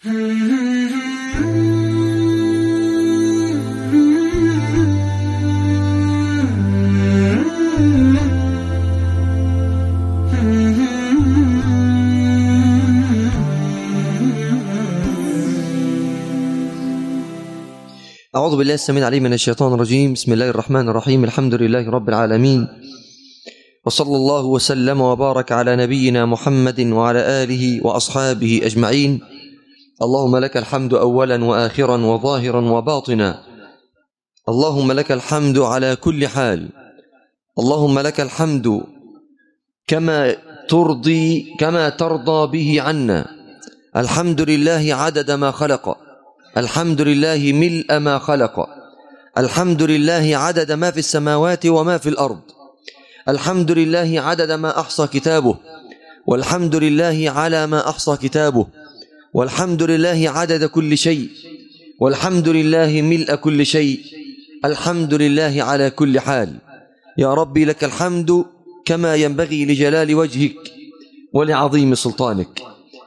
أعوذ بالله السميع العليم من الشيطان الرجيم بسم الله الرحمن الرحيم الحمد لله رب العالمين وصلى الله وسلم وبارك على نبينا محمد وعلى آله وأصحابه أجمعين اللهم لك الحمد أولا وآخرا وظاهرا وباطنا اللهم لك الحمد على كل حال اللهم لك الحمد كما ترضي كما ترضى به عنا الحمد لله عدد ما خلق الحمد لله ملء ما خلق الحمد لله عدد ما في السماوات وما في الأرض الحمد لله عدد ما أحصى كتابه والحمد لله على ما أحصى كتابه والحمد لله عدد كل شيء والحمد لله ملء كل شيء الحمد لله على كل حال يا ربي لك الحمد كما ينبغي لجلال وجهك ولعظيم سلطانك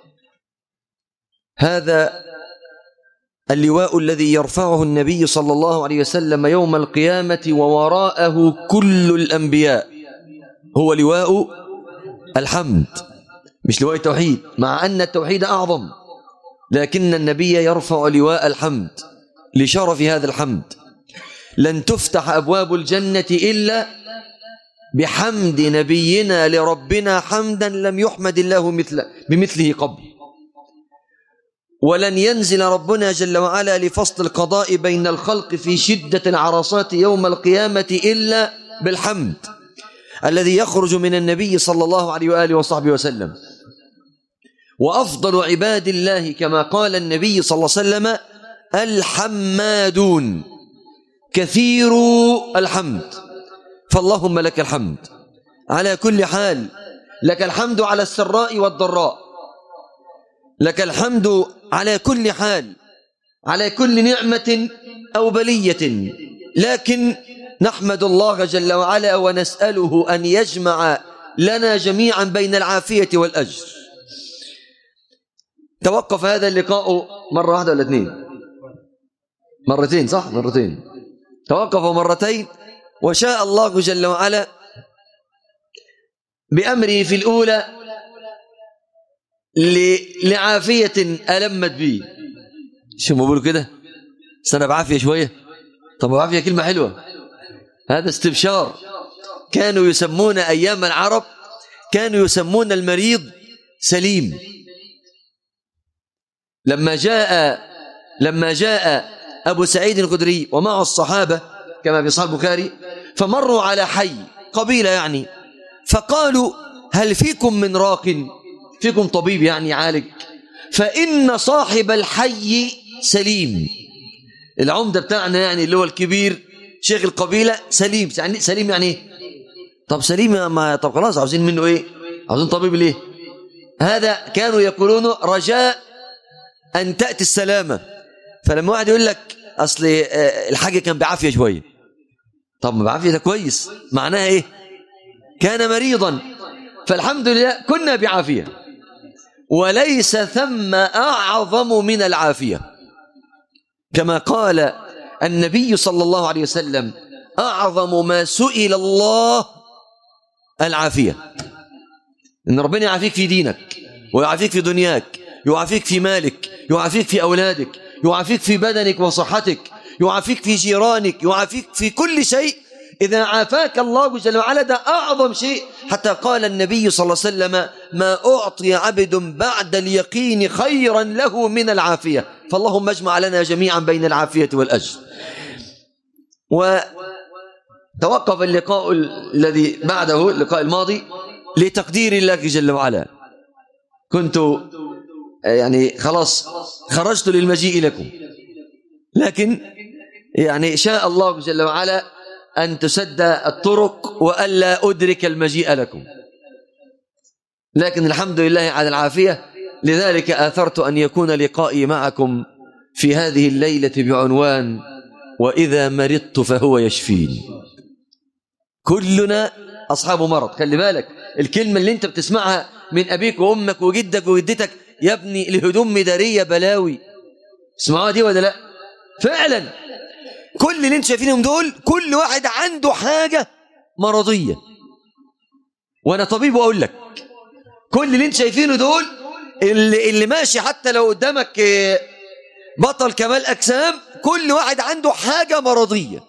هذا اللواء الذي يرفعه النبي صلى الله عليه وسلم يوم القيامة ووراءه كل الأنبياء هو لواء الحمد مش لواء التوحيد مع أن التوحيد أعظم لكن النبي يرفع لواء الحمد لشرف هذا الحمد لن تفتح أبواب الجنة إلا بحمد نبينا لربنا حمدا لم يحمد الله مثل بمثله قبل ولن ينزل ربنا جل وعلا لفصل القضاء بين الخلق في شدة العرصات يوم القيامة إلا بالحمد الذي يخرج من النبي صلى الله عليه وآله وصحبه وسلم وأفضل عباد الله كما قال النبي صلى الله عليه وسلم الحمادون كثير الحمد فاللهم لك الحمد على كل حال لك الحمد على السراء والضراء لك الحمد على كل حال على كل نعمة أو بلية لكن نحمد الله جل وعلا ونسأله أن يجمع لنا جميعا بين العافية والأجر توقف هذا اللقاء مرة واحدة ولا اثنين مرتين صح مرتين توقف مرتين وشاء الله جل وعلا بأمره في الأولى لعافية ألمت بي شو ما بقولوا كده سنة بعافية شوية طب بعافية كلمة حلوة هذا استبشار كانوا يسمون أيام العرب كانوا يسمون المريض سليم لما جاء لما جاء أبو سعيد الخدري ومعه الصحابة كما في صحيح البخاري فمروا على حي قبيلة يعني فقالوا هل فيكم من راق فيكم طبيب يعني يعالج فإن صاحب الحي سليم العمدة بتاعنا يعني اللي هو الكبير شيخ القبيلة سليم يعني سليم يعني ايه طب سليم ما طب خلاص عاوزين منه ايه عاوزين طبيب ليه هذا كانوا يقولون رجاء أن تأتي السلامة فلما واحد يقول لك أصل الحاج كان بعافية شوية طب ما بعافية ده كويس معناها ايه كان مريضا فالحمد لله كنا بعافية وليس ثم أعظم من العافية كما قال النبي صلى الله عليه وسلم أعظم ما سئل الله العافية إن ربنا يعافيك في دينك ويعافيك في دنياك يعافيك في مالك يعافيك في أولادك يعافيك في بدنك وصحتك يعافيك في جيرانك يعافيك في كل شيء إذا عافاك الله جل وعلا ده أعظم شيء حتى قال النبي صلى الله عليه وسلم ما أعطي عبد بعد اليقين خيرا له من العافية فاللهم اجمع لنا جميعا بين العافية والأجر وتوقف اللقاء الذي بعده اللقاء الماضي لتقدير الله جل وعلا كنت يعني خلاص خرجت للمجيء لكم لكن يعني شاء الله جل وعلا أن تسد الطرق وألا أدرك المجيء لكم لكن الحمد لله على العافية لذلك آثرت أن يكون لقائي معكم في هذه الليلة بعنوان وإذا مرضت فهو يشفيني كلنا أصحاب مرض خلي بالك الكلمة اللي أنت بتسمعها من أبيك وأمك وجدك وجدتك يا ابني الهدوم مدارية بلاوي اسمعوها دي ولا لا فعلا كل اللي انت شايفينهم دول كل واحد عنده حاجة مرضية وانا طبيب واقول لك كل اللي انت شايفينه دول اللي, اللي ماشي حتى لو قدامك آه، بطل كمال اجسام كل واحد عنده حاجة مرضية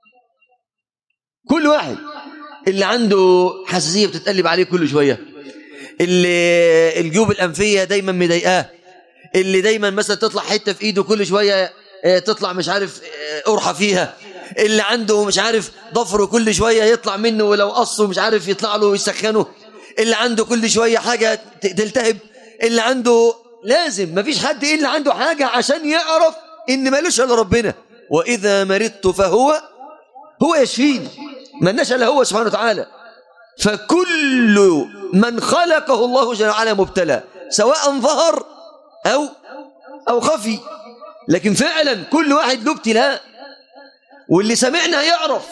كل واحد اللي عنده حساسية بتتقلب عليه كل شوية اللي الجيوب الأنفية دايما مضايقاه اللي دايما مثلا تطلع حتة في إيده كل شوية آه، تطلع مش عارف آه، قرحة فيها اللي عنده مش عارف ضفره كل شوية يطلع منه ولو قصه مش عارف يطلع له ويسخنه اللي عنده كل شوية حاجة ت- تلتهب اللي عنده لازم مفيش حد إلا عنده حاجة عشان يعرف إن مالوش إلا ربنا وإذا مرضت فهو هو يشفيني مالناش إلا هو سبحانه وتعالى فكل من خلقه الله جل وعلا مبتلى سواء ظهر أو أو خفي لكن فعلا كل واحد له ابتلاء واللي سمعنا يعرف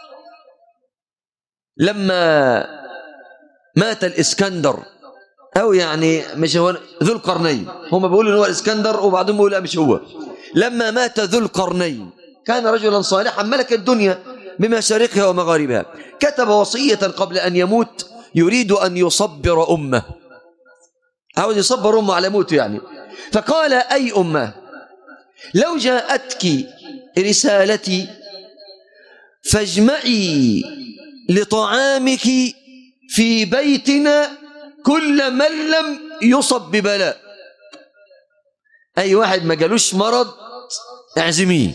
لما مات الإسكندر أو يعني مش هو ذو القرنين هم بيقولوا إن هو الإسكندر وبعضهم بيقولوا لا مش هو لما مات ذو القرنين كان رجلا صالحا ملك الدنيا بمشارقها ومغاربها كتب وصية قبل أن يموت يريد أن يصبر أمه عاوز يصبر أمه على موته يعني فقال أي أمه لو جاءتك رسالتي فاجمعي لطعامك في بيتنا كل من لم يصب ببلاء أي واحد ما جالوش مرض اعزميه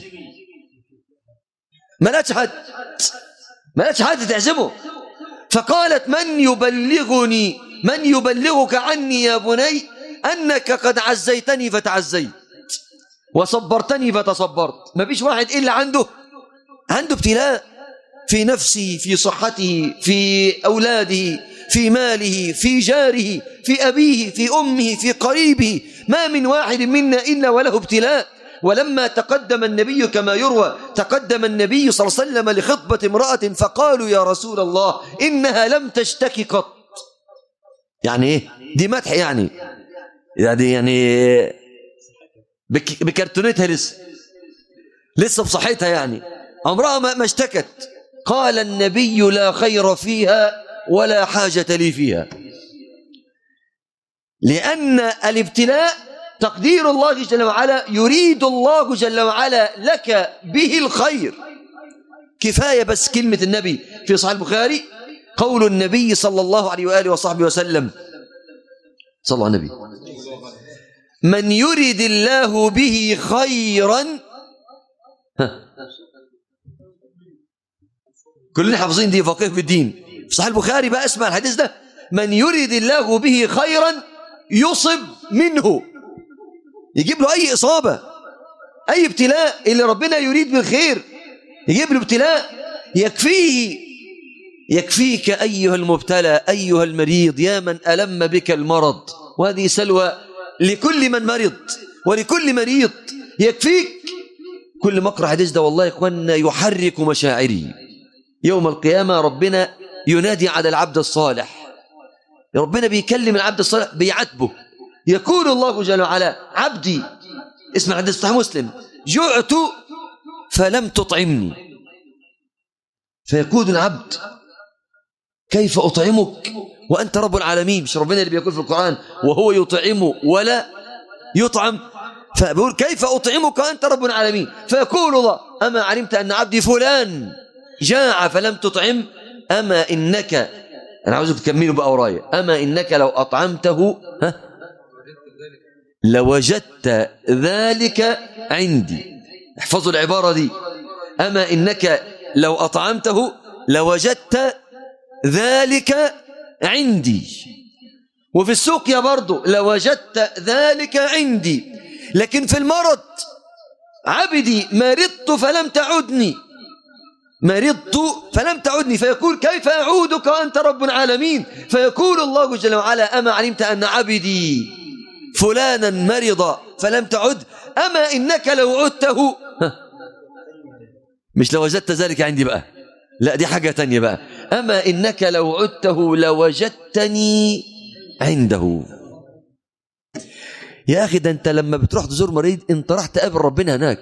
ما لقتش حد ما لقتش حد تعزمه فقالت من يبلغني من يبلغك عني يا بني أنك قد عزيتني فتعزيت وصبرتني فتصبرت ما فيش واحد إلا عنده عنده ابتلاء في نفسه في صحته في أولاده في ماله في جاره في أبيه في أمه في قريبه ما من واحد منا إلا وله ابتلاء ولما تقدم النبي كما يروى تقدم النبي صلى الله عليه وسلم لخطبة امرأة فقالوا يا رسول الله إنها لم تشتكي قط يعني إيه دي مدح يعني يعني يعني بك بكرتونتها لسه لسه بصحتها يعني عمرها ما ما اشتكت قال النبي لا خير فيها ولا حاجة لي فيها لأن الابتلاء تقدير الله جل وعلا يريد الله جل وعلا لك به الخير كفاية بس كلمة النبي في صحيح البخاري قول النبي صلى الله عليه وآله وصحبه وسلم صلى الله عليه النبي من يرد الله به خيرا ها. كلنا حافظين دي فقيه في الدين في صحيح البخاري بقى اسمع الحديث ده من يرد الله به خيرا يصب منه يجيب له أي إصابة أي ابتلاء اللي ربنا يريد بالخير يجيب له ابتلاء يكفيه يكفيك أيها المبتلى أيها المريض يا من ألم بك المرض وهذه سلوى لكل من مرض ولكل مريض يكفيك كل مقرأ حديث ده والله يا إخواننا يحرك مشاعري يوم القيامة ربنا ينادي على العبد الصالح ربنا بيكلم العبد الصالح بيعاتبه يقول الله جل وعلا عبدي اسمع حديث صحيح مسلم جعت فلم تطعمني فيقول العبد كيف أطعمك وأنت رب العالمين مش ربنا اللي بيقول في القرآن وهو يطعم ولا يطعم فبيقول كيف أطعمك وأنت رب العالمين فيقول الله أما علمت أن عبدي فلان جاع فلم تطعم أما إنك أنا عاوزك تكملوا بقى ورايا أما إنك لو أطعمته ها لوجدت ذلك عندي احفظوا العبارة دي أما إنك لو أطعمته لوجدت ذلك عندي وفي السوق يا برضو لوجدت ذلك عندي لكن في المرض عبدي مرضت فلم تعدني مرضت فلم تعدني فيقول كيف أعودك وأنت رب العالمين فيقول الله جل وعلا أما علمت أن عبدي فلانا مرض فلم تعد أما إنك لو عدته مش لو وجدت ذلك عندي بقى لا دي حاجة تانية بقى أما إنك لو عدته لوجدتني عنده يا أخي ده أنت لما بتروح تزور مريض أنت راح تقابل ربنا هناك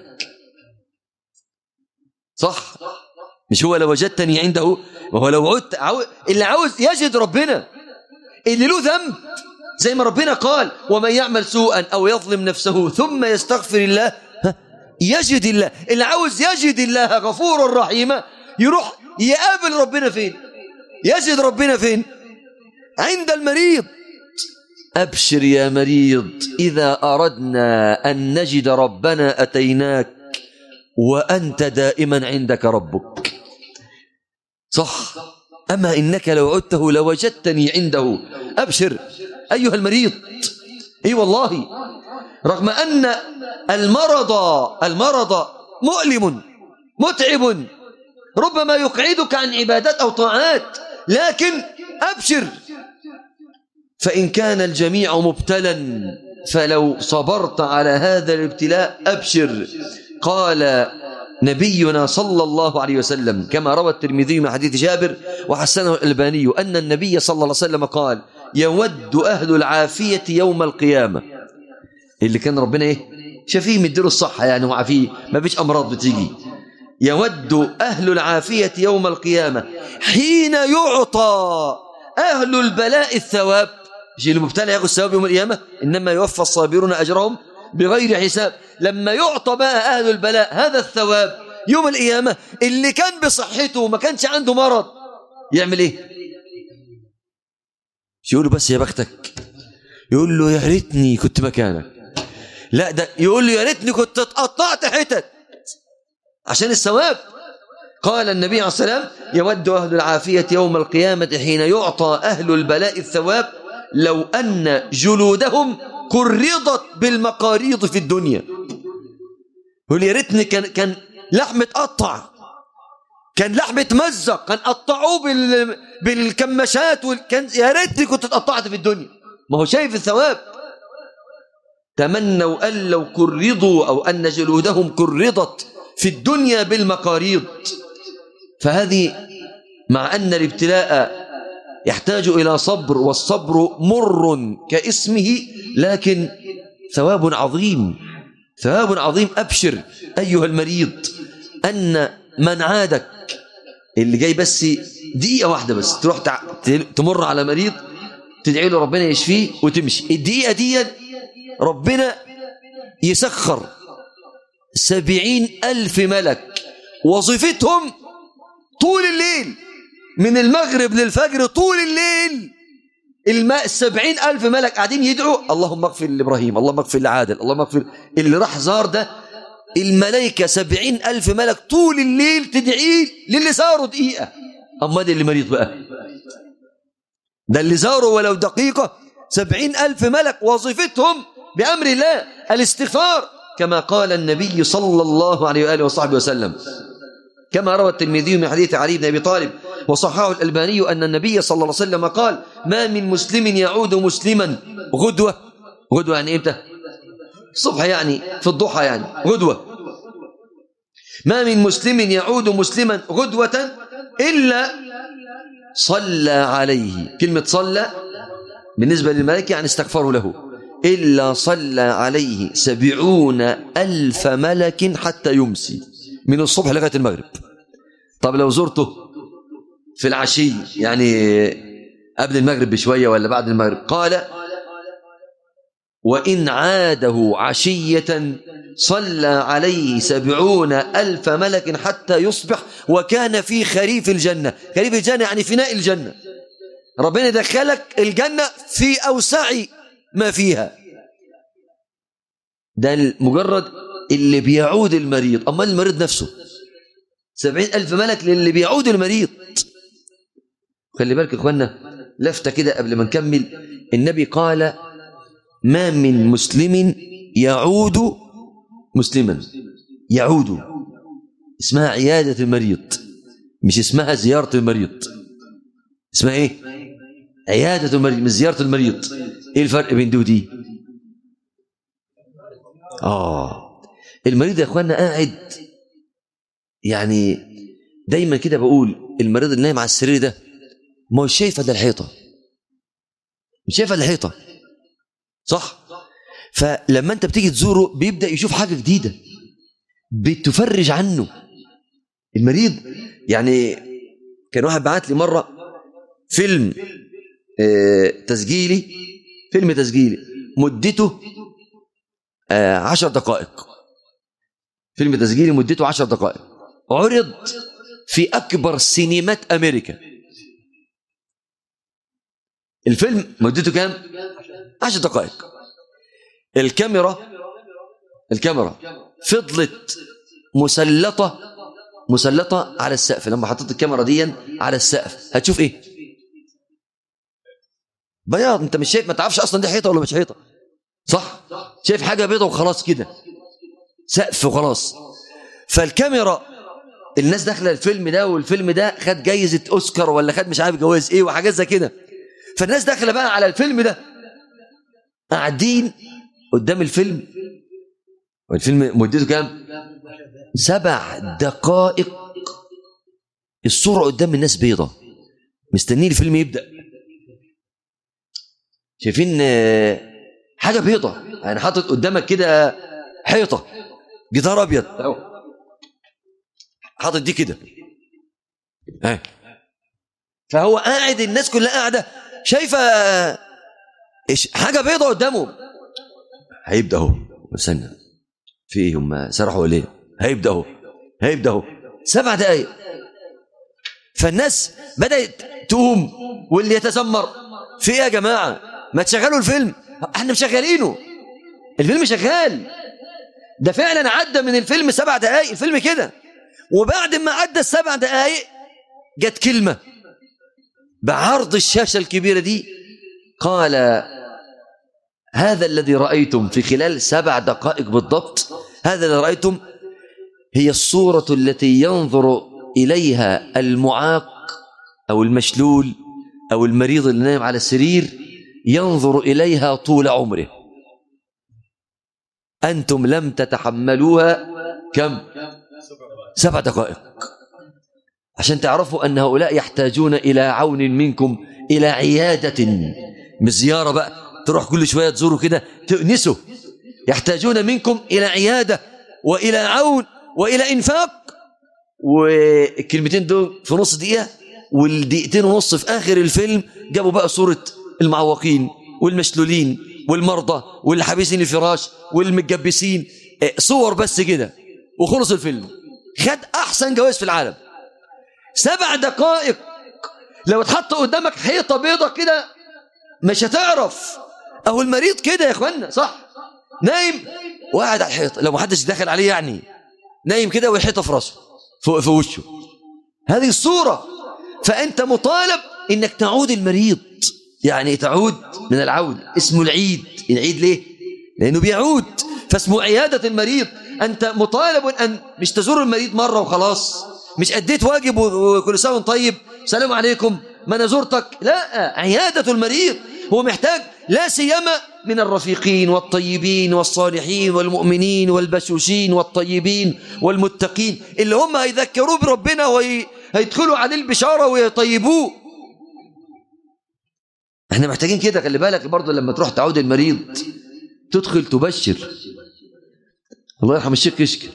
صح مش هو لو وجدتني عنده وهو لو عدت عاو... اللي عاوز يجد ربنا اللي له ذنب زي ما ربنا قال ومن يعمل سوءا أو يظلم نفسه ثم يستغفر الله ها، يجد الله اللي عاوز يجد الله غفورا رحيما يروح يقابل ربنا فين يجد ربنا فين عند المريض أبشر يا مريض إذا أردنا أن نجد ربنا أتيناك وأنت دائما عندك ربك صح أما إنك لو عدته لوجدتني عنده أبشر أيها المريض أي والله رغم أن المرض المرض مؤلم متعب ربما يقعدك عن عبادات أو طاعات لكن أبشر فإن كان الجميع مبتلا فلو صبرت على هذا الابتلاء أبشر قال نبينا صلى الله عليه وسلم كما روى الترمذي من حديث جابر وحسنه الألباني أن النبي صلى الله عليه وسلم قال يود أهل العافية يوم القيامة اللي كان ربنا إيه شفيه مديله الصحة يعني وعافيه ما فيش أمراض بتيجي يود أهل العافية يوم القيامة حين يعطى أهل البلاء الثواب مش اللي مبتلى ياخذ الثواب يوم القيامة إنما يوفى الصابرون أجرهم بغير حساب لما يعطى بقى أهل البلاء هذا الثواب يوم القيامة اللي كان بصحته وما كانش عنده مرض يعمل إيه مش يقول له بس يا بختك يقول له يا ريتني كنت مكانك لا ده يقول له يا ريتني كنت اتقطعت حتت عشان الثواب قال النبي عليه الصلاة والسلام يود أهل العافية يوم القيامة حين يعطى أهل البلاء الثواب لو أن جلودهم كرضت بالمقاريض في الدنيا يقول يا ريتني كان كان لحم اتقطع كان لحم اتمزق كان قطعوه بال بالكماشات وال... كان يا ريتني كنت اتقطعت في الدنيا ما هو شايف الثواب تمنوا أن لو كرضوا أو أن جلودهم كرضت في الدنيا بالمقاريض فهذه مع أن الابتلاء يحتاج إلى صبر والصبر مر كاسمه لكن ثواب عظيم ثواب عظيم أبشر أيها المريض أن من عادك اللي جاي بس دقيقة واحدة بس تروح تع... تمر على مريض تدعي له ربنا يشفيه وتمشي الدقيقة دي ربنا يسخر سبعين ألف ملك وظيفتهم طول الليل من المغرب للفجر طول الليل الماء السبعين ألف ملك قاعدين يدعوا اللهم اغفر لإبراهيم اللهم اغفر لعادل اللهم اغفر اللي راح زار ده الملائكة سبعين ألف ملك طول الليل تدعيه للي زاروا دقيقة أما ده اللي مريض بقى ده اللي زاروا ولو دقيقة سبعين ألف ملك وظيفتهم بأمر الله الاستغفار كما قال النبي صلى الله عليه وآله وصحبه وسلم كما روى الترمذي من حديث علي بن أبي طالب وصححه الألباني أن النبي صلى الله عليه وسلم قال ما من مسلم يعود مسلما غدوة غدوة يعني إمتى الصبح يعني في الضحى يعني غدوة ما من مسلم يعود مسلما غدوة إلا صلى عليه كلمة صلى بالنسبة للملائكة يعني استغفروا له إلا صلى عليه سبعون ألف ملك حتى يمسي من الصبح لغاية المغرب طب لو زرته في العشي يعني قبل المغرب بشوية ولا بعد المغرب قال وإن عاده عشية صلى عليه سبعون ألف ملك حتى يصبح وكان في خريف الجنة خريف الجنة يعني فناء الجنة ربنا دخلك الجنة في أوسع ما فيها ده مجرد اللي بيعود المريض أما المريض نفسه سبعين ألف ملك للي بيعود المريض خلي بالك يا إخوانا لفتة كده قبل ما نكمل النبي قال ما من مسلم يعود مسلما يعود اسمها عيادة المريض مش اسمها زيارة المريض اسمها ايه عيادة المريض مش زيارة المريض ايه الفرق بين دي ودي اه المريض يا اخوانا قاعد يعني دايما كده بقول المريض اللي نايم على السرير ده ما هو شايف ده الحيطه مش شايف ده الحيطه صح فلما انت بتيجي تزوره بيبدا يشوف حاجه جديده بتفرج عنه المريض يعني كان واحد بعت لي مره فيلم آه، تسجيلي فيلم تسجيلي مدته آه، عشر دقائق فيلم تسجيلي مدته عشر دقائق عرض في أكبر سينمات أمريكا الفيلم مدته كام؟ عشر دقائق الكاميرا الكاميرا فضلت مسلطة مسلطة على السقف لما حطيت الكاميرا دي على السقف هتشوف ايه بياض انت مش شايف ما تعرفش اصلا دي حيطه ولا مش حيطه صح شايف حاجه بيضه وخلاص كده سقف وخلاص فالكاميرا الناس داخله الفيلم ده والفيلم ده خد جايزه اوسكار ولا خد مش عارف جوائز ايه وحاجات زي كده فالناس داخله بقى على الفيلم ده قاعدين قدام الفيلم والفيلم مدته كام سبع دقائق الصورة قدام الناس بيضة مستنيين الفيلم يبدأ شايفين آه، حاجة بيضة يعني حاطط قدامك كده حيطة جدار أبيض أهو. حاطط دي كده ها. فهو قاعد الناس كلها قاعدة شايفة إيش- حاجة بيضة قدامه هيبدأ اهو استنى في ايه هم سرحوا ولا ايه هيبدأ اهو هيبدأ اهو سبع دقايق فالناس بدأت تقوم واللي يتذمر في ايه يا جماعة ما تشغلوا الفيلم احنا مشغلينه الفيلم شغال ده فعلا عدى من الفيلم سبع دقايق الفيلم كده وبعد ما عدى السبع دقايق جت كلمة بعرض الشاشة الكبيرة دي قال هذا الذي رأيتم في خلال سبع دقائق بالضبط هذا الذي رأيتم هي الصورة التي ينظر إليها المعاق أو المشلول أو المريض اللي نايم على السرير ينظر إليها طول عمره أنتم لم تتحملوها كم سبع دقائق عشان تعرفوا أن هؤلاء يحتاجون إلى عون منكم إلى عيادة مش زيارة بقى تروح كل شوية تزوروا كده تؤنسوا يحتاجون منكم إلى عيادة وإلى عون وإلى إنفاق والكلمتين دول في نص دقيقة والدقيقتين ونص في آخر الفيلم جابوا بقى صورة المعوقين والمشلولين والمرضى واللي حابسين الفراش والمتجبسين آه، صور بس كده وخلص الفيلم خد أحسن جوائز في العالم سبع دقائق لو اتحط قدامك حيطة بيضة كده مش هتعرف أهو المريض كده يا إخوانا صح نايم وقاعد على الحيطة لو محدش دخل عليه يعني نايم كده والحيطة في راسه فوق في وشه هذه الصورة فأنت مطالب إنك تعود المريض يعني تعود من العود اسمه العيد العيد ليه؟ لأنه بيعود فاسمه عيادة المريض أنت مطالب أن مش تزور المريض مرة وخلاص مش أديت واجب و- وكل سنة وأنت طيب سلام عليكم ما أنا زرتك لا عيادة المريض هو محتاج لا سيما من الرفيقين والطيبين والصالحين والمؤمنين والبشوشين والطيبين والمتقين اللي هم هيذكروه بربنا وهيدخلوا عليه البشارة ويطيبوه احنا محتاجين كده خلي بالك برضه لما تروح تعود المريض تدخل تبشر الله يرحم الشيخ كشك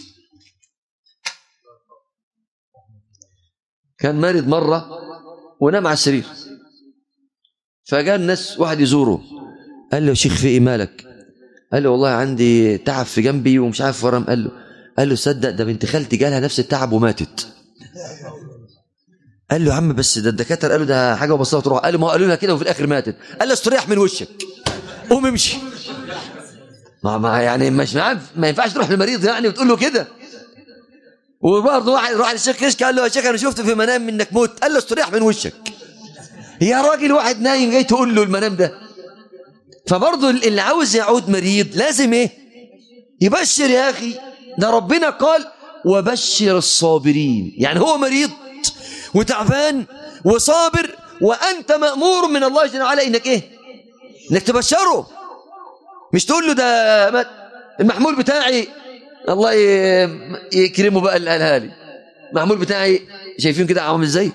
كان مريض مرة ونام على السرير فجاء الناس واحد يزوره قال له يا شيخ في ايه مالك قال له والله عندي تعب في جنبي ومش عارف ورم قال له قال له صدق ده بنت خالتي جالها نفس التعب وماتت قال له يا عم بس ده الدكاتره قالوا ده حاجه بسيطه تروح قال له ما هو قالوا لها كده وفي الاخر ماتت قال له استريح من وشك قوم امشي ما ما يعني مش عارف ما ينفعش تروح للمريض يعني وتقول له كده وبرضه واحد راح للشيخ كشك قال له يا شيخ انا شفت في منام انك موت قال له استريح من وشك يا راجل واحد نايم جاي تقول له المنام ده فبرضه اللي عاوز يعود مريض لازم ايه يبشر يا اخي ده ربنا قال وبشر الصابرين يعني هو مريض وتعبان وصابر وانت مامور من الله جل وعلا انك ايه انك تبشره مش تقول له ده مات المحمول بتاعي الله ي- يكرمه بقى اللي قالها لي المحمول بتاعي شايفين كده عامل ازاي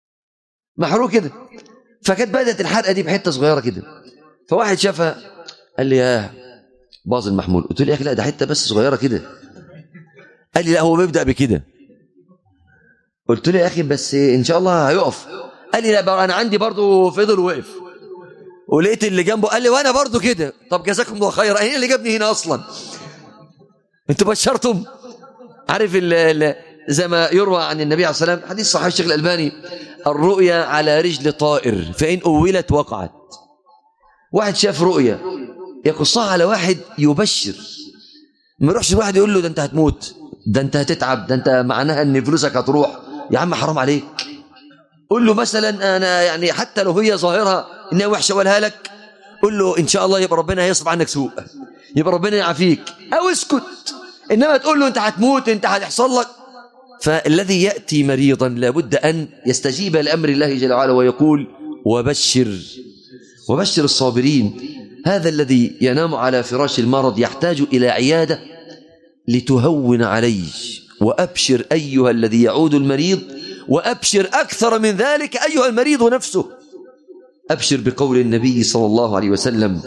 محروق كده فكانت بدات الحرقه دي بحته صغيره كده فواحد شافها قال لي يا باظ المحمول قلت له يا اخي لا ده حته بس صغيره كده قال لي لا هو بيبدا بكده قلت له يا اخي بس ان شاء الله هيقف قال لي لا بقى انا عندي برضه فضل وقف ولقيت اللي جنبه قال لي وانا برضه كده طب جزاكم الله خيرا ايه اللي جابني هنا اصلا انتوا بشرتم عارف ال ال زي ما يروى عن النبي عليه الصلاه والسلام حديث صحيح الشيخ الالباني الرؤيا على رجل طائر فان اولت وقعت واحد شاف رؤيا يقصها على واحد يبشر ما يروحش الواحد يقول له ده انت هتموت ده انت هتتعب ده انت معناها ان فلوسك هتروح يا عم حرام عليك قول له مثلا انا يعني حتى لو هي ظاهرها انها وحشه اقولها لك قول له ان شاء الله يبقى ربنا هيصرف عنك سوء يبقى ربنا يعافيك او اسكت انما تقول له انت هتموت انت هتحصل لك فالذي ياتي مريضا لابد ان يستجيب لامر الله جل وعلا ويقول وبشر وبشر الصابرين هذا الذي ينام على فراش المرض يحتاج الى عياده لتهون عليه وابشر ايها الذي يعود المريض وابشر اكثر من ذلك ايها المريض نفسه ابشر بقول النبي صلى الله عليه وسلم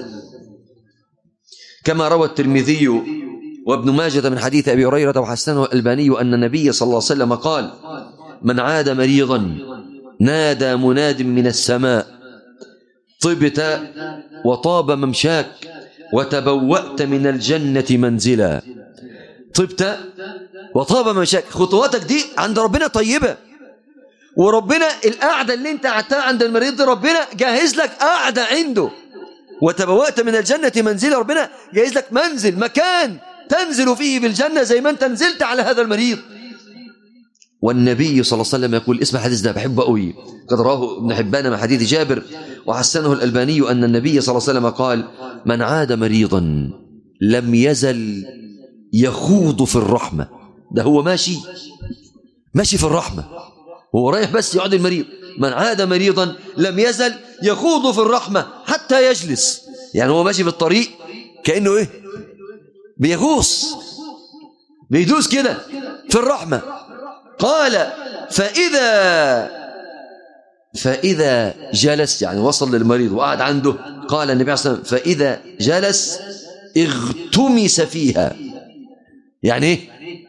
كما روى الترمذي وابن ماجه من حديث ابي هريره وحسنه الالباني ان النبي صلى الله عليه وسلم قال من عاد مريضا نادى مناد من السماء طبت وطاب ممشاك وتبوأت من الجنة منزلا طبت وطاب ممشاك خطواتك دي عند ربنا طيبة وربنا القعدة اللي انت قعدتها عند المريض دي ربنا جهز لك قعدة عنده وتبوأت من الجنة منزلا ربنا جهز لك منزل مكان تنزل فيه بالجنة زي ما انت نزلت على هذا المريض والنبي صلى الله عليه وسلم يقول اسم الحديث ده بحبه قوي قد رواه ابن حبان من حديث جابر وحسنه الألباني أن النبي صلى الله عليه وسلم قال من عاد مريضا لم يزل يخوض في الرحمة ده هو ماشي ماشي في الرحمة هو رايح بس يعود المريض من عاد مريضا لم يزل يخوض في الرحمة حتى يجلس يعني هو ماشي في الطريق كأنه ايه بيغوص بيدوس كده في الرحمة قال فإذا فإذا جلس يعني وصل للمريض وقعد عنده قال النبي عليه الصلاة والسلام فإذا جلس اغتمس فيها يعني ايه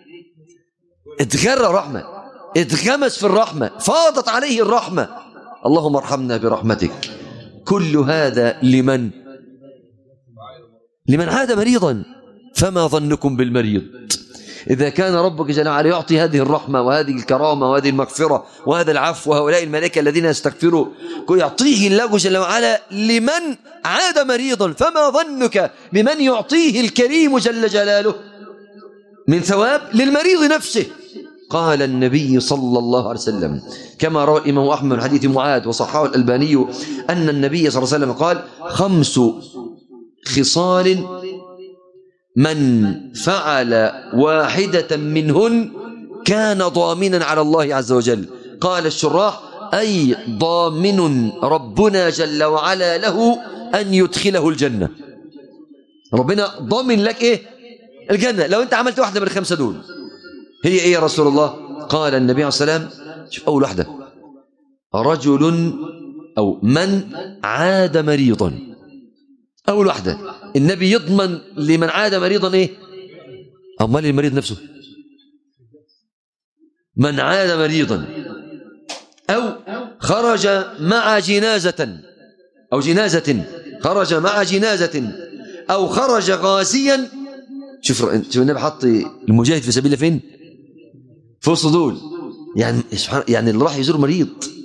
اتغرى رحمة اتغمس في الرحمة فاضت عليه الرحمة اللهم ارحمنا برحمتك كل هذا لمن لمن عاد مريضا فما ظنكم بالمريض إذا كان ربك جل وعلا يعطي هذه الرحمة وهذه الكرامة وهذه المغفرة وهذا العفو وهؤلاء الملائكة الذين يستغفروا يعطيه الله جل وعلا لمن عاد مريضا فما ظنك بمن يعطيه الكريم جل جلاله من ثواب للمريض نفسه قال النبي صلى الله عليه وسلم كما روى الإمام أحمد من حديث معاذ وصححه الألباني أن النبي صلى الله عليه وسلم قال خمس خصال من فعل واحدة منهن كان ضامنا على الله عز وجل قال الشراح أي ضامن ربنا جل وعلا له أن يدخله الجنة ربنا ضامن لك إيه الجنة لو أنت عملت واحدة من الخمسة دول هي إيه يا رسول الله قال النبي عليه السلام شوف أول واحدة رجل أو من عاد مريضا أول واحدة النبي يضمن لمن عاد مريضا إيه أمال المريض نفسه من عاد مريضا أو خرج مع جنازة أو جنازة خرج مع جنازة أو خرج غازيا شوف شوف النبي حط المجاهد في سبيل الله فين في وسط دول يعني سبحان يعني اللي راح يزور مريض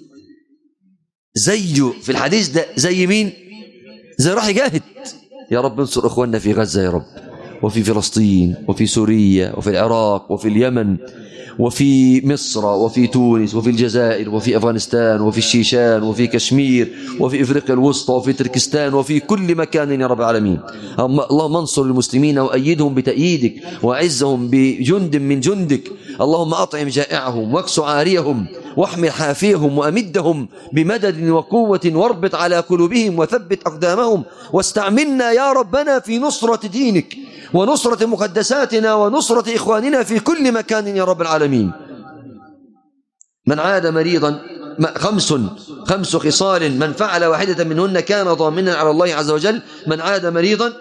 زيه في الحديث ده زي مين زي راح يجاهد يا رب انصر اخواننا في غزه يا رب وفي فلسطين وفي سوريا وفي العراق وفي اليمن وفي مصر وفي تونس وفي الجزائر وفي افغانستان وفي الشيشان وفي كشمير وفي افريقيا الوسطى وفي تركستان وفي كل مكان يا رب العالمين اللهم انصر المسلمين وايدهم بتاييدك واعزهم بجند من جندك اللهم اطعم جائعهم واكس عاريهم واحمل حافيهم وامدهم بمدد وقوه واربط على قلوبهم وثبت اقدامهم واستعملنا يا ربنا في نصره دينك ونصرة مقدساتنا ونصرة إخواننا في كل مكان يا رب العالمين من عاد مريضا خمس خمس خصال من فعل واحدة منهن كان ضامنا على الله عز وجل من عاد مريضا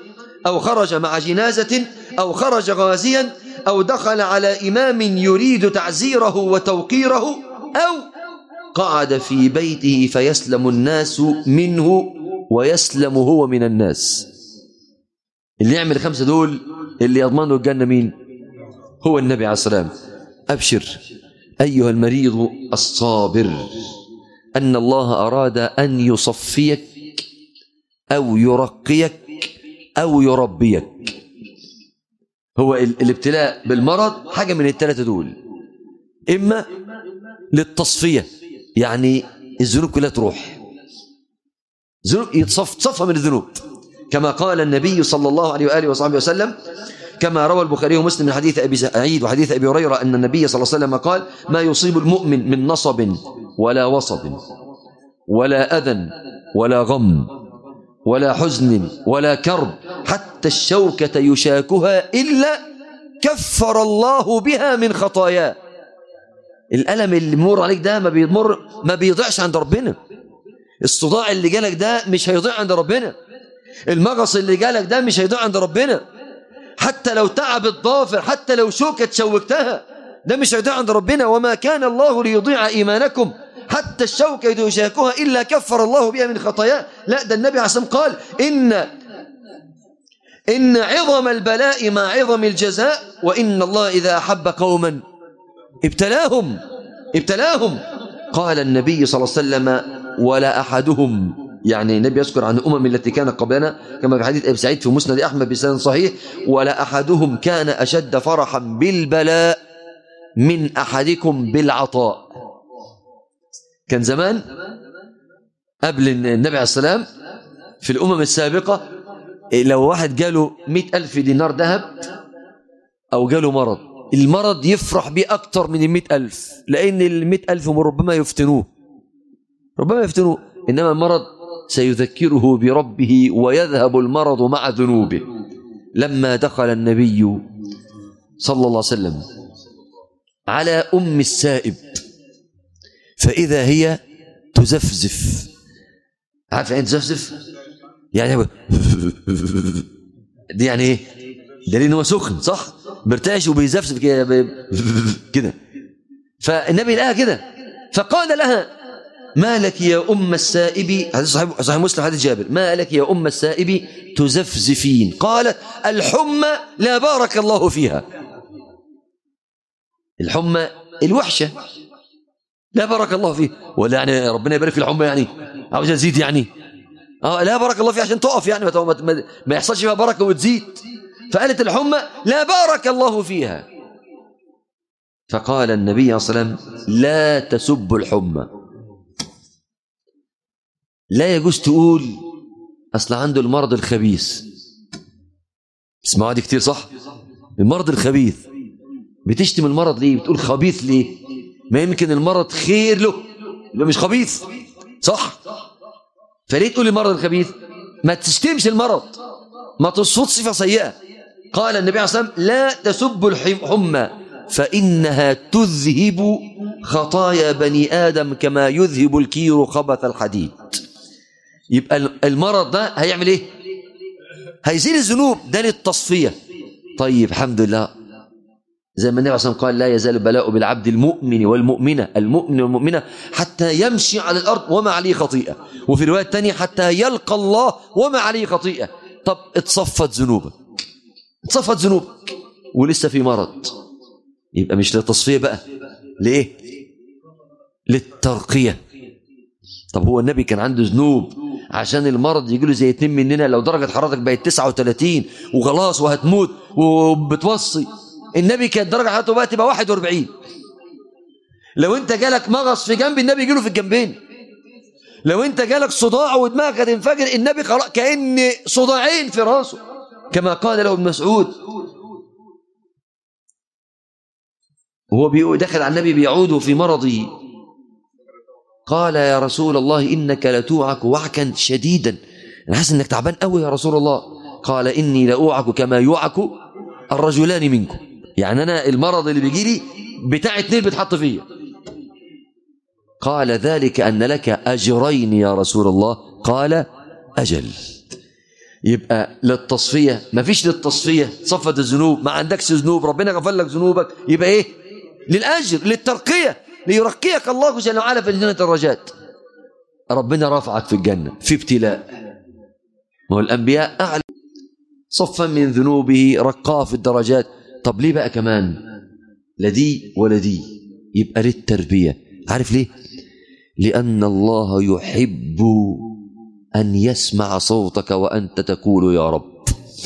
أو خرج مع جنازة أو خرج غازيا أو دخل على إمام يريد تعزيره وتوقيره أو قعد في بيته فيسلم الناس منه ويسلم هو من الناس اللي يعمل الخمسة دول اللي يضمنه الجنة مين هو النبي عليه السلام أبشر أيها المريض الصابر أن الله أراد أن يصفيك أو يرقيك أو يربيك هو الابتلاء بالمرض حاجة من الثلاثة دول إما للتصفية يعني الذنوب كلها تروح ذنوب يتصف تصفى من الذنوب كما قال النبي صلى الله عليه وآله وصحبه وسلم كما روى البخاري ومسلم من حديث أبي سعيد وحديث أبي هريرة أن النبي صلى الله عليه وسلم قال ما يصيب المؤمن من نصب ولا وصب ولا أذى ولا غم ولا حزن ولا كرب حتى الشوكة يشاكها إلا كفر الله بها من خطاياه الألم اللي مر عليك ده ما بيمر ما بيضيعش عند ربنا الصداع اللي جالك ده مش هيضيع عند ربنا المغص اللي جالك ده مش هيضيع عند ربنا حتى لو تعب الضافر حتى لو شوكة شوكتها ده مش هيضيع عند ربنا وما كان الله ليضيع إيمانكم حتى الشوكة يشاكها إلا كفر الله بها من خطاياه لا ده النبي عليه الصلاة قال إن إن عظم البلاء مع عظم الجزاء وإن الله إذا أحب قوما ابتلاهم ابتلاهم قال النبي صلى الله عليه وسلم ولا أحدهم يعني النبي يذكر عن الأمم التي كانت قبلنا كما في حديث أبي سعيد في مسند أحمد بسند صحيح ولا أحدهم كان أشد فرحا بالبلاء من أحدكم بالعطاء كان زمان قبل النبي عليه السلام في الأمم السابقة لو واحد جاله مئة ألف دينار ذهب أو جاله مرض المرض يفرح بيه أكتر من المئة ألف لأن المئة ألف ربما يفتنوه ربما يفتنوه إنما المرض سيذكره بربه ويذهب المرض مع ذنوبه لما دخل النبي صلى الله عليه وسلم على أم السائب فإذا هي تزفزف عارف يعني تزفزف يعني دي يعني ايه دليل هو سخن صح بيرتعش وبيزفزف كده كده فالنبي لقاها كده فقال لها ما لك يا أم السائب هذا صحيح, صحيح مسلم حديث جابر ما لك يا أم السائب تزفزفين قالت الحمى لا بارك الله فيها الحمى الوحشة لا بارك الله فيه ولا يعني ربنا يبارك في الحمى يعني عاوز تزيد يعني اه لا بارك الله فيه عشان تقف يعني ما, ما, ما يحصلش فيها بركة وتزيد فقالت الحمى لا بارك الله فيها فقال النبي عليه الصلاة والسلام لا تسب الحمى لا يجوز تقول أصل عنده المرض الخبيث اسمعوا دي كتير صح المرض الخبيث بتشتم المرض ليه بتقول خبيث ليه ما يمكن المرض خير له له مش خبيث صح فليه تقول المرض الخبيث ما تشتمش المرض ما تصفت صفة سيئة قال النبي عليه الصلاة والسلام لا تسبوا الحمى فإنها تذهب خطايا بني آدم كما يذهب الكير خبث الحديد يبقى المرض ده هيعمل ايه هيزيل الذنوب ده للتصفية طيب الحمد لله زي ما النبي عليه الصلاة والسلام قال لا يزال البلاء بالعبد المؤمن والمؤمنة المؤمن والمؤمنة حتى يمشي على الأرض وما عليه خطيئة وفي رواية تانية حتى يلقى الله وما عليه خطيئة طب اتصفت ذنوبك اتصفت ذنوبك ولسه في مرض يبقى مش للتصفية بقى ليه للترقية طب هو النبي كان عنده ذنوب عشان المرض يجي له زي اتنين مننا لو درجة حرارتك بقت 39 وخلاص وهتموت وبتوصي النبي كانت درجة حرارته بقى تبقى 41 لو انت جالك مغص في جنب النبي يجيله في الجنبين لو انت جالك صداع ودماغك هتنفجر النبي خلاص كأن صداعين في راسه كما قال له ابن مسعود وهو دخل على النبي بيعود في مرضه قال يا رسول الله إنك لتوعك وعكا شديدا أنا حاسس إنك تعبان قوي يا رسول الله قال إني لأوعك كما يوعك الرجلان منكم يعني أنا المرض اللي بيجي لي بتاع اتنين بتحط فيا قال ذلك أن لك أجرين يا رسول الله قال أجل يبقى للتصفية ما فيش للتصفية صفة الذنوب ما عندكش ذنوب ربنا غفر لك ذنوبك يبقى ايه للأجر للترقية ليرقيك الله جل وعلا في جنة الرجات ربنا رفعك في الجنة في ابتلاء ما هو الأنبياء أعلى صفا من ذنوبه رقاه في الدرجات طب ليه بقى كمان لا دي ولا دي يبقى للتربية عارف ليه لأن الله يحب أن يسمع صوتك وأنت تقول يا رب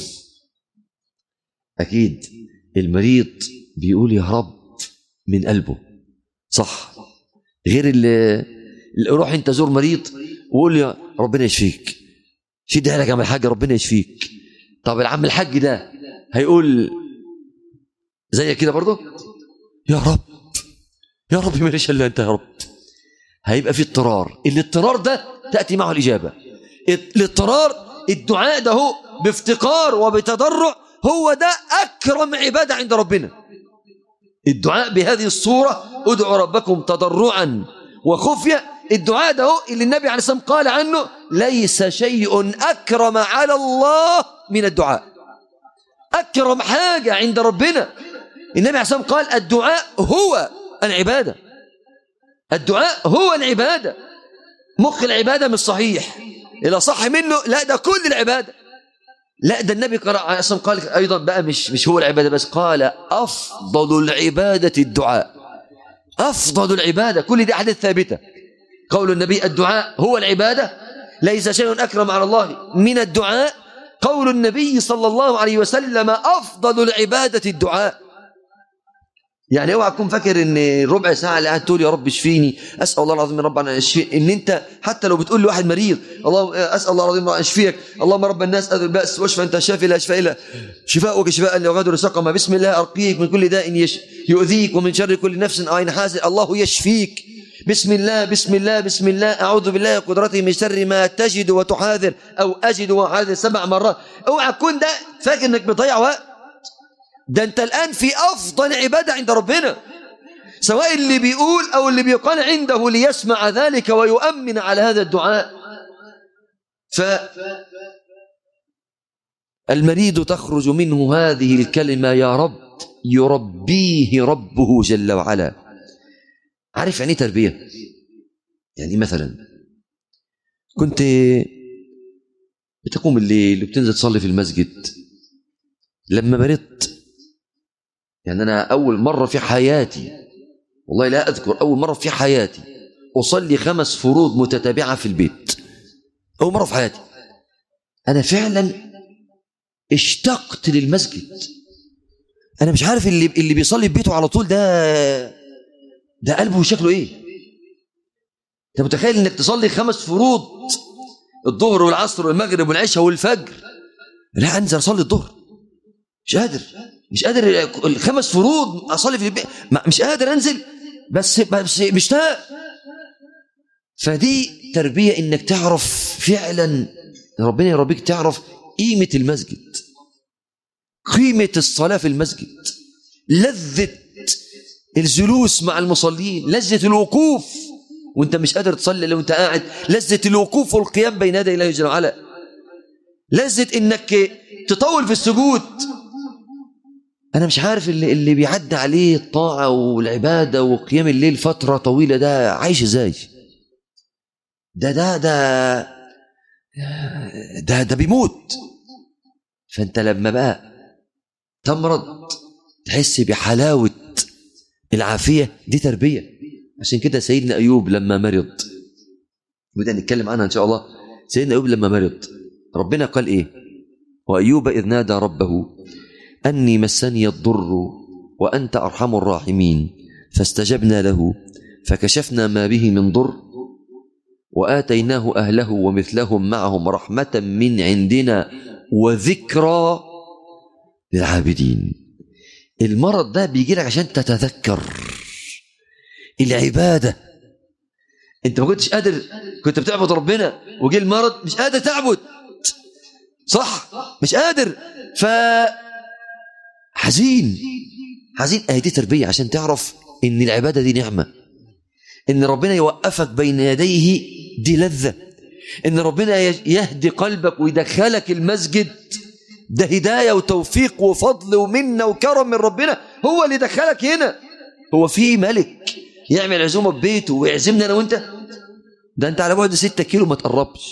أكيد المريض بيقول يا رب من قلبه صح غير اللي اللي روح انت زور مريض وقول يا ربنا يشفيك شد لك يا عم الحاج ربنا يشفيك طب العم الحاج ده هيقول زي كده برضه يا رب يا رب ماليش الا انت يا رب هيبقى في اضطرار الاضطرار ده تاتي معه الاجابه الاضطرار الدعاء ده هو بافتقار وبتضرع هو ده اكرم عباده عند ربنا الدعاء بهذه الصوره ادعوا ربكم تضرعا وخفيه الدعاء ده هو اللي النبي عليه الصلاه والسلام قال عنه ليس شيء اكرم على الله من الدعاء اكرم حاجه عند ربنا النبي عليه الصلاه والسلام قال الدعاء هو العباده الدعاء هو العباده مخ العباده مش صحيح إذا صح منه لا ده كل العبادة لا ده النبي قال أصلا قال أيضا بقى مش مش هو العبادة بس قال أفضل العبادة الدعاء أفضل العبادة كل دي أحاديث ثابتة قول النبي الدعاء هو العبادة ليس شيء أكرم على الله من الدعاء قول النبي صلى الله عليه وسلم أفضل العبادة الدعاء يعني اوعى تكون فاكر ان ربع ساعه اللي قاعد تقول يا رب اشفيني اسال الله العظيم رب ان يشفي ان انت حتى لو بتقول لواحد مريض الله اسال الله العظيم ان يشفيك اللهم رب الناس اذل الباس واشفى انت شافي لا شفاء الا شفاءك شفاء لا يغادر سقما بسم الله ارقيك من كل داء يش يؤذيك ومن شر كل نفس عين حاسد الله يشفيك بسم الله بسم الله بسم الله اعوذ بالله قدرته من شر ما تجد وتحاذر او اجد وحاذر سبع مرات اوعى تكون ده فاكر انك بتضيع وقت ده انت الآن في أفضل عبادة عند ربنا سواء اللي بيقول أو اللي بيقال عنده ليسمع ذلك ويؤمن على هذا الدعاء ف المريض تخرج منه هذه الكلمة يا رب يربيه ربه جل وعلا عارف يعني تربية يعني مثلا كنت بتقوم الليل وبتنزل تصلي في المسجد لما مرضت يعني أنا أول مرة في حياتي والله لا أذكر أول مرة في حياتي أصلي خمس فروض متتابعة في البيت أول مرة في حياتي أنا فعلا اشتقت للمسجد أنا مش عارف اللي اللي بيصلي في بيته على طول ده ده قلبه شكله إيه أنت متخيل إنك تصلي خمس فروض الظهر والعصر والمغرب والعشاء والفجر لا أنزل أصلي الظهر مش قادر مش قادر الخمس فروض اصلي في البيت مش قادر انزل بس بس مشتاق فدي تربيه انك تعرف فعلا ربنا يربيك تعرف قيمه المسجد قيمه الصلاه في المسجد لذه الجلوس مع المصلين لذه الوقوف وانت مش قادر تصلي لو انت قاعد لذه الوقوف والقيام بين يدي الله جل وعلا لذه انك تطول في السجود أنا مش عارف اللي, اللي بيعدي عليه الطاعة والعبادة وقيام الليل فترة طويلة ده عايش ازاي ده ده ده ده ده بيموت فأنت لما بقى تمرض تحس بحلاوة العافية دي تربية عشان كده سيدنا أيوب لما مرض وده نتكلم عنها إن شاء الله سيدنا أيوب لما مرض ربنا قال إيه وأيوب إذ نادى ربه أني مسني الضر وأنت أرحم الراحمين فاستجبنا له فكشفنا ما به من ضر وآتيناه أهله ومثلهم معهم رحمة من عندنا وذكرى للعابدين المرض ده بيجي لك عشان تتذكر العبادة انت ما كنتش قادر كنت بتعبد ربنا وجي المرض مش قادر تعبد صح مش قادر ف حزين حزين اهي دي تربيه عشان تعرف ان العباده دي نعمه ان ربنا يوقفك بين يديه دي لذه ان ربنا يهدي قلبك ويدخلك المسجد ده هداية وتوفيق وفضل ومنة وكرم من ربنا هو اللي دخلك هنا هو في ملك يعمل عزومة ببيته ويعزمنا انا وانت ده انت على بعد ستة كيلو ما تقربش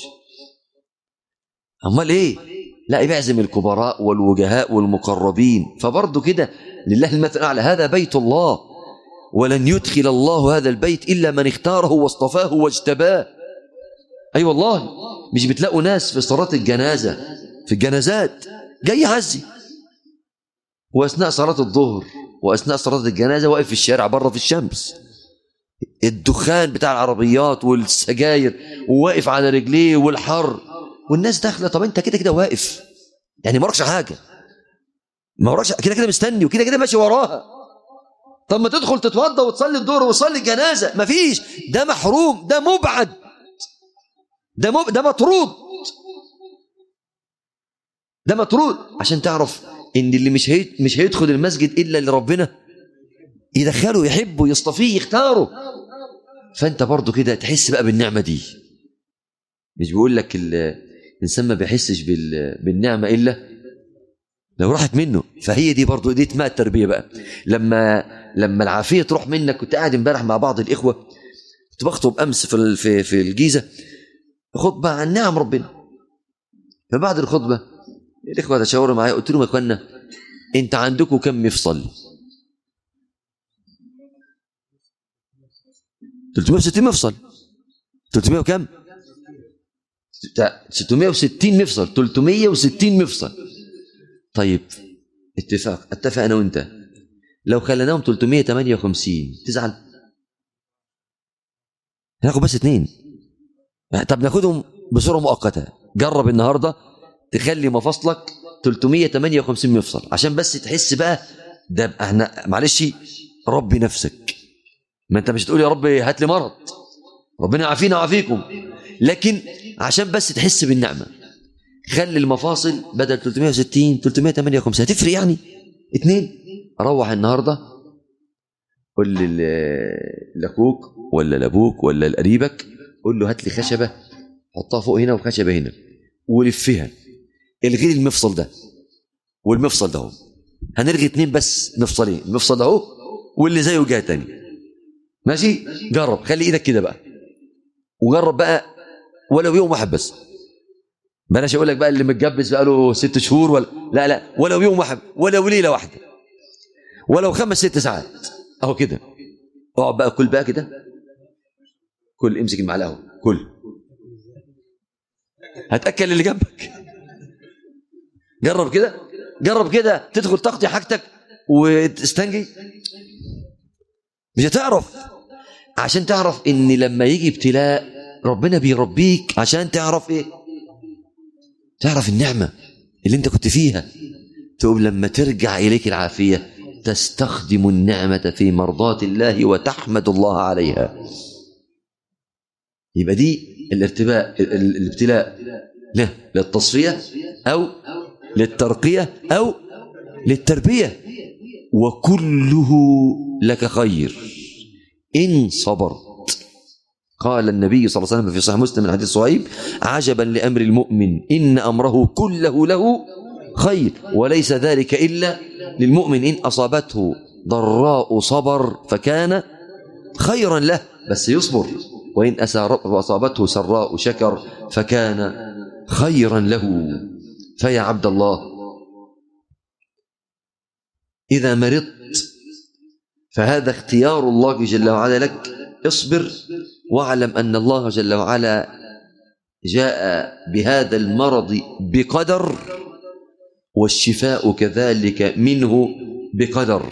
امال ايه لا بيعزم الكبراء والوجهاء والمقربين فبرضه كده لله المثل الاعلى هذا بيت الله ولن يدخل الله هذا البيت الا من اختاره واصطفاه واجتباه اي أيوة والله مش بتلاقوا ناس في صلاه الجنازه في الجنازات جاي يعزي واثناء صلاه الظهر واثناء صلاه الجنازه واقف في الشارع بره في الشمس الدخان بتاع العربيات والسجاير وواقف على رجليه والحر والناس داخله طب انت كده كده واقف يعني ما وراكش حاجه ما وراكش كده كده مستني وكده كده ماشي وراها طب ما تدخل تتوضى وتصلي الظهر وتصلي الجنازه مفيش ده محروم ده مبعد ده مب... ده مطرود ده مطرود عشان تعرف ان اللي مش هي... مش هيدخل المسجد الا اللي ربنا يدخله يحبه يصطفيه يختاره فانت برضو كده تحس بقى بالنعمه دي مش بيقول لك الانسان ما بيحسش بال... بالنعمه الا لو راحت منه فهي دي برضو دي اسمها التربيه بقى لما لما العافيه تروح منك كنت قاعد امبارح مع بعض الاخوه كنت بخطب امس في في في الجيزه خطبه عن نعم ربنا فبعد الخطبه الاخوه تشاوروا معايا قلت لهم يا اخوانا انت عندكم كم مفصل 360 مفصل 300 وكم 660 مفصل 360 مفصل طيب اتفاق اتفق انا وانت لو خليناهم 358 تزعل ناخد بس اثنين طب ناخدهم بصوره مؤقته جرب النهارده تخلي مفاصلك 358 مفصل عشان بس تحس بقى ده احنا معلش ربي نفسك ما انت مش تقول يا رب هات لي مرض ربنا يعافينا ويعافيكم لكن عشان بس تحس بالنعمه خلي المفاصل بدل 360 358 هتفرق يعني اثنين روح النهارده قول لاخوك ولا لابوك ولا لقريبك قول له هات لي خشبه حطها فوق هنا وخشبه هنا ولفها الغي المفصل ده والمفصل ده اهو هنلغي اثنين بس مفصلين المفصل ده اهو واللي زيه جهه ثانيه ماشي جرب خلي ايدك كده بقى وجرب بقى ولو يوم واحد بس بلاش اقول لك بقى اللي متجبس بقى له ست شهور ولا لا لا ولو يوم واحد ولو ليله واحده ولو خمس ست ساعات اهو كده اقعد بقى كل بقى كده كل امسك المعلقه كل هتاكل اللي جنبك جرب كده جرب كده تدخل تقضي حاجتك وتستنجي مش هتعرف عشان تعرف ان لما يجي ابتلاء ربنا بيربيك عشان تعرف ايه تعرف النعمة اللي انت كنت فيها تقوم لما ترجع اليك العافية تستخدم النعمة في مرضاة الله وتحمد الله عليها يبقى دي الارتباء الابتلاء له للتصفية أو للترقية أو للتربية وكله لك خير إن صبرت قال النبي صلى الله عليه وسلم في صحيح مسلم من حديث صهيب عجبا لأمر المؤمن إن أمره كله له خير وليس ذلك إلا للمؤمن إن أصابته ضراء صبر فكان خيرا له بس يصبر وإن أصابته سراء شكر فكان خيرا له فيا عبد الله إذا مرضت فهذا اختيار الله جل وعلا لك اصبر واعلم أن الله جل وعلا جاء بهذا المرض بقدر والشفاء كذلك منه بقدر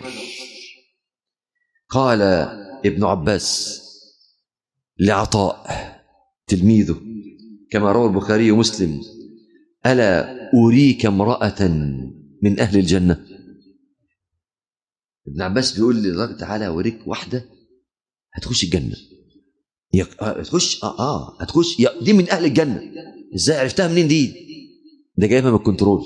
قال ابن عباس لعطاء تلميذه كما روى البخاري ومسلم ألا أريك امرأة من أهل الجنة ابن عباس بيقول لله تعالى أوريك واحدة هتخش الجنة يق... هتخش اه اه هتخش يا... دي من اهل الجنه ازاي عرفتها منين دي ده جايبها من الكنترول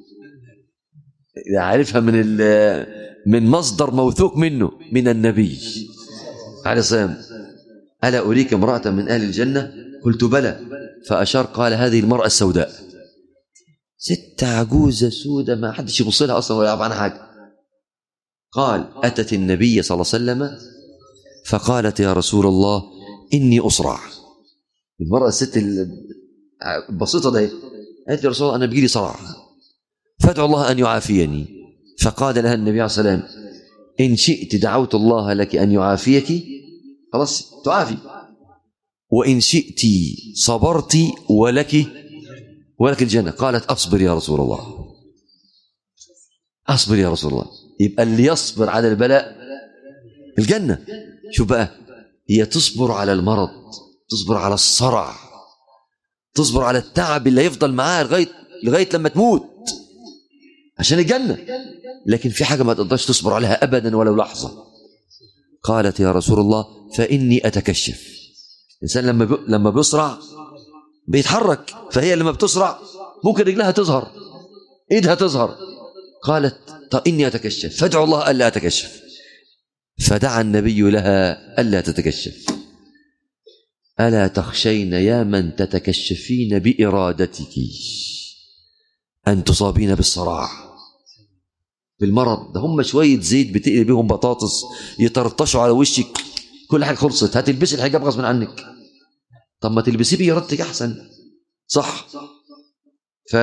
ده عارفها من ال... من مصدر موثوق منه من النبي عليه الصلاه والسلام الا اريك امراه من اهل الجنه قلت بلى فأشار قال هذه المرأة السوداء ست عجوزة سودة ما حدش يبص لها أصلا ولا يعرف عنها حاجة قال أتت النبي صلى الله عليه وسلم فقالت يا رسول الله إني أصرع المرأة الست البسيطة ده قالت يا رسول الله أنا بيجي لي صرع فادعو الله أن يعافيني فقال لها النبي عليه الصلاة والسلام إن شئت دعوت الله لك أن يعافيك خلاص تعافي وإن شئت صبرت ولك ولك الجنة قالت أصبر يا رسول الله أصبر يا رسول الله يبقى اللي يصبر على البلاء الجنة شوف بقى هي تصبر على المرض تصبر على الصرع تصبر على التعب اللي هيفضل معاها لغاية لغاية لما تموت عشان الجنة لكن في حاجة ما تقدرش تصبر عليها أبدا ولو لحظة قالت يا رسول الله فإني أتكشف الإنسان لما بي... لما بيصرع بيتحرك فهي لما بتصرع ممكن رجلها تظهر ايدها تظهر قالت طب إني أتكشف فادعوا الله ألا أتكشف فدعا النبي لها ألا تتكشف ألا تخشين يا من تتكشفين بإرادتك أن تصابين بالصراع بالمرض ده هم شوية زيت بتقلي بيهم بطاطس يطرطشوا على وشك كل حاجة خلصت هتلبسي الحجاب غصب عنك طب ما تلبسيه بإرادتك أحسن صح ف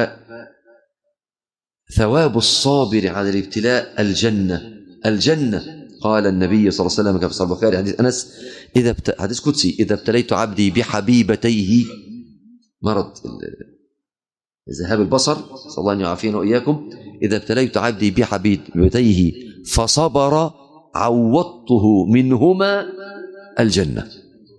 ثواب الصابر على الابتلاء الجنة الجنة قال النبي صلى الله عليه وسلم كما في صحيح البخاري حديث أنس إذا بت... حديث قدسي إذا ابتليت عبدي بحبيبتيه مرض ذهاب البصر صلى الله أن يعافينا وإياكم إذا ابتليت عبدي بحبيبتيه فصبر عوضته منهما الجنة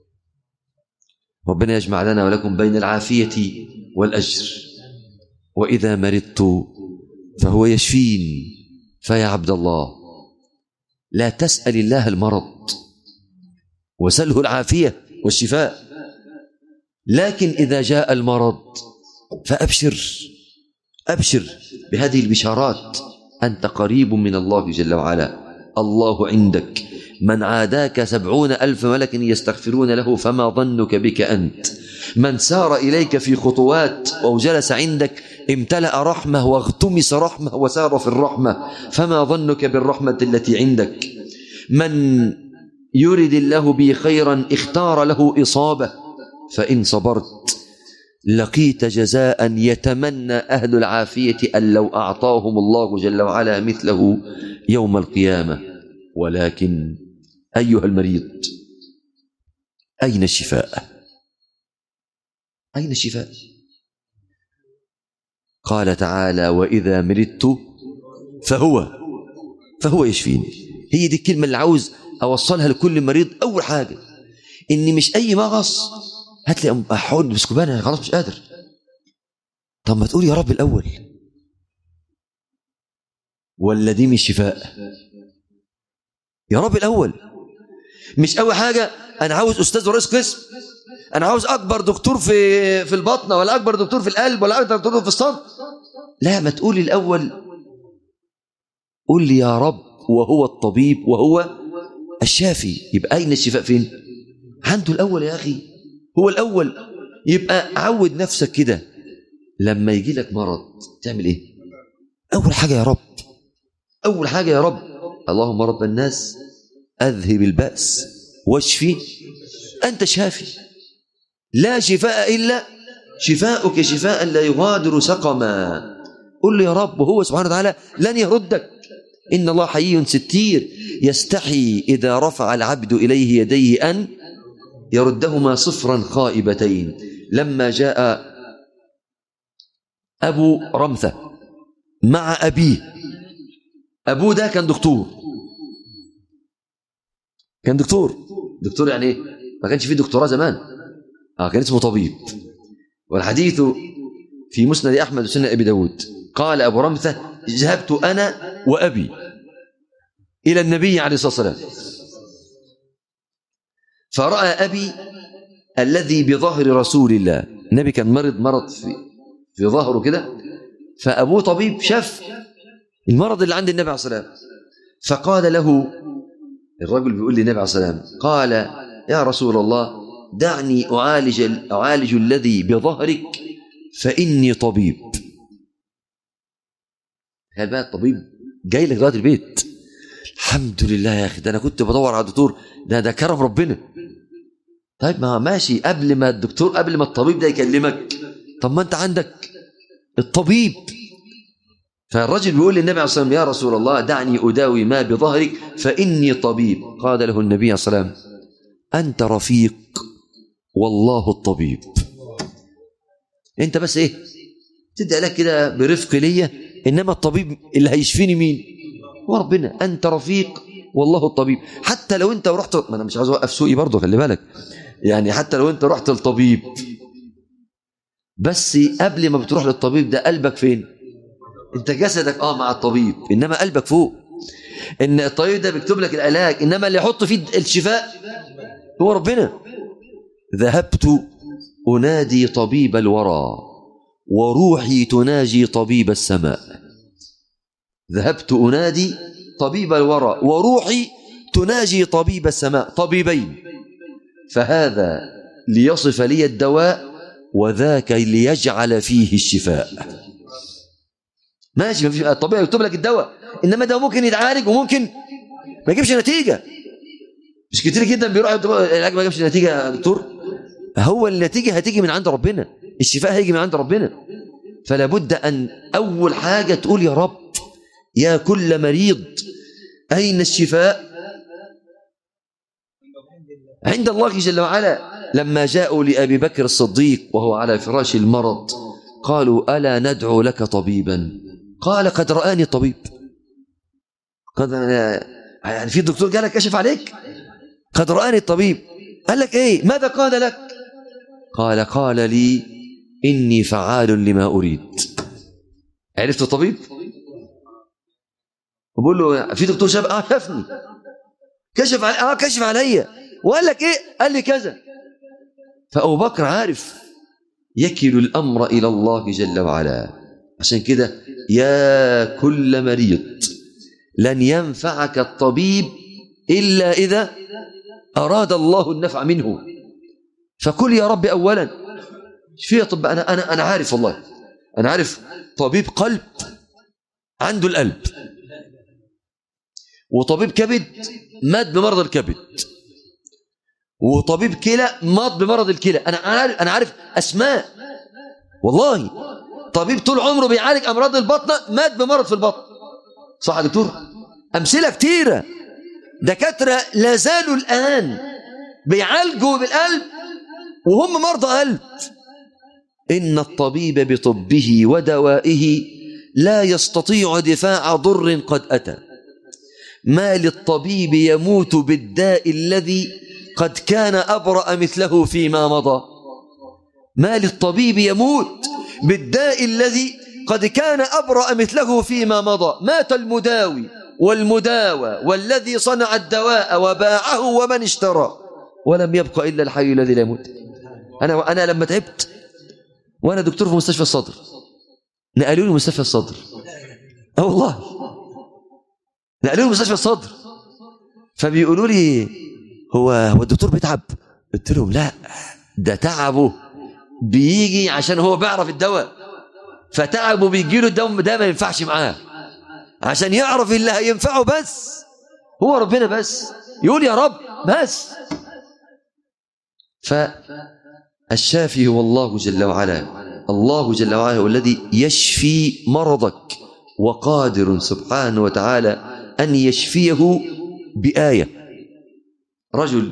ربنا يجمع لنا ولكم بين العافية والأجر وإذا مرضت فهو يشفين فيا عبد الله لا تسأل الله المرض وسله العافية والشفاء لكن إذا جاء المرض فأبشر أبشر بهذه البشارات أنت قريب من الله جل وعلا الله عندك من عاداك سبعون ألف ملك يستغفرون له فما ظنك بك أنت من سار إليك في خطوات أو جلس عندك امتلأ رحمة واغتمس رحمة وسار في الرحمة فما ظنك بالرحمة التي عندك من يرد الله به خيرا اختار له إصابة فإن صبرت لقيت جزاء يتمنى أهل العافية أن لو أعطاهم الله جل وعلا مثله يوم القيامة ولكن أيها المريض أين الشفاء أين الشفاء قال تعالى وإذا مرضت فهو فهو يشفيني هي دي الكلمة اللي عاوز أوصلها لكل مريض أول حاجة إن مش أي مغص هات لي أحاول بسكوبان أنا خلاص مش قادر طب ما تقول يا رب الأول ولا دي مش شفاء يا رب الأول مش أول حاجة أنا عاوز أستاذ ورئيس قسم أنا عاوز أكبر دكتور في في البطنة ولا أكبر دكتور في القلب ولا أكبر دكتور في الصدر لا ما تقولي الأول قول لي يا رب وهو الطبيب وهو الشافي يبقى أين الشفاء فين عنده الأول يا أخي هو الأول يبقى عود نفسك كده لما يجي لك مرض تعمل إيه أول حاجة يا رب أول حاجة يا رب اللهم رب الناس أذهب البأس واشفي أنت شافي لا شفاء إلا شفاؤك شفاء لا يغادر سقما قل له يا رب وهو سبحانه وتعالى لن يردك إن الله حي ستير يستحي إذا رفع العبد إليه يديه أن يردهما صفرا خائبتين لما جاء أبو رمثة مع أبيه أبوه ده كان دكتور كان دكتور دكتور يعني ايه ما كانش فيه دكتوراه زمان اه كان اسمه طبيب والحديث في مسند أحمد وسنن أبي داود قال أبو رمثة ذهبت أنا وأبي إلى النبي عليه الصلاة والسلام فرأى أبي الذي بظهر رسول الله النبي كان مرض مرض في في ظهره كده فأبوه طبيب شاف المرض اللي عند النبي عليه الصلاة والسلام فقال له الرجل بيقول للنبي عليه الصلاة والسلام قال يا رسول الله دعني أعالج, أعالج الذي بظهرك فإني طبيب هل بقى الطبيب جاي لك دلوقتي البيت الحمد لله يا أخي ده أنا كنت بدور على دكتور ده ده كرم ربنا طيب ما ماشي قبل ما الدكتور قبل ما الطبيب ده يكلمك طب ما أنت عندك الطبيب فالرجل بيقول للنبي عليه الصلاة والسلام يا رسول الله دعني أداوي ما بظهرك فإني طبيب قال له النبي عليه الصلاة والسلام أنت رفيق والله الطبيب أنت بس إيه تدي لك كده برفق ليا إنما الطبيب اللي هيشفيني مين هو ربنا أنت رفيق والله الطبيب حتى لو أنت رحت ما أنا مش عايز أوقف سوقي برضه خلي بالك يعني حتى لو أنت رحت للطبيب بس قبل ما بتروح للطبيب ده قلبك فين انت جسدك اه مع الطبيب انما قلبك فوق ان الطبيب ده بيكتب لك العلاج انما اللي يحط فيه الشفاء هو ربنا ذهبت انادي طبيب الورى وروحي تناجي طبيب السماء ذهبت انادي طبيب الورى وروحي تناجي طبيب السماء طبيبين فهذا ليصف لي الدواء وذاك ليجعل فيه الشفاء ماشي ما فيش الطبيعي يكتب لك الدواء انما ده ممكن يتعالج وممكن ما يجيبش نتيجه مش كتير جدا بيروح العلاج ما يجيبش نتيجه يا دكتور هو النتيجه هتيجي من عند ربنا الشفاء هيجي من عند ربنا فلا بد ان اول حاجه تقول يا رب يا كل مريض اين الشفاء عند الله جل وعلا لما جاءوا لابي بكر الصديق وهو على فراش المرض قالوا الا ندعو لك طبيبا قال قد رآني طبيب قد يعني في دكتور جالك كشف عليك قد رآني الطبيب قال لك ايه ماذا قال لك قال قال لي إني فعال لما أريد عرفت الطبيب وبقول له في دكتور شاف اه شافني كشف علي اه كشف عليا وقال لك ايه قال لي كذا فأبو بكر عارف يكل الأمر إلى الله جل وعلا عشان كده يا كل مريض لن ينفعك الطبيب إلا إذا أراد الله النفع منه فكل يا رب أولا في طب أنا, أنا, أنا عارف والله أنا عارف طبيب قلب عنده القلب وطبيب كبد مات بمرض الكبد وطبيب كلى مات بمرض الكلى أنا عارف, أنا عارف أسماء والله طبيب طول عمره بيعالج امراض البطنه مات بمرض في البطن صح يا دكتور امثله كتيره دكاتره لا زالوا الان بيعالجوا بالقلب وهم مرضى قلب ان الطبيب بطبه ودوائه لا يستطيع دفاع ضر قد اتى ما للطبيب يموت بالداء الذي قد كان ابرا مثله فيما مضى ما للطبيب يموت بالداء الذي قد كان أبرأ مثله فيما مضى مات المداوي والمداوى والذي صنع الدواء وباعه ومن اشترى ولم يبق إلا الحي الذي لا يموت أنا, أنا لما تعبت وأنا دكتور في مستشفى الصدر نقلوا لي مستشفى الصدر أه والله نقلوا لي مستشفى الصدر فبيقولوا لي هو هو الدكتور بيتعب قلت لهم لا ده تعبه بيجي عشان هو بيعرف الدواء فتعبه بيجي له الدواء ده ما ينفعش معاه عشان يعرف اللي هينفعه بس هو ربنا بس يقول يا رب بس فالشافي هو الله جل وعلا الله جل وعلا هو الذي يشفي مرضك وقادر سبحانه وتعالى أن يشفيه بآية رجل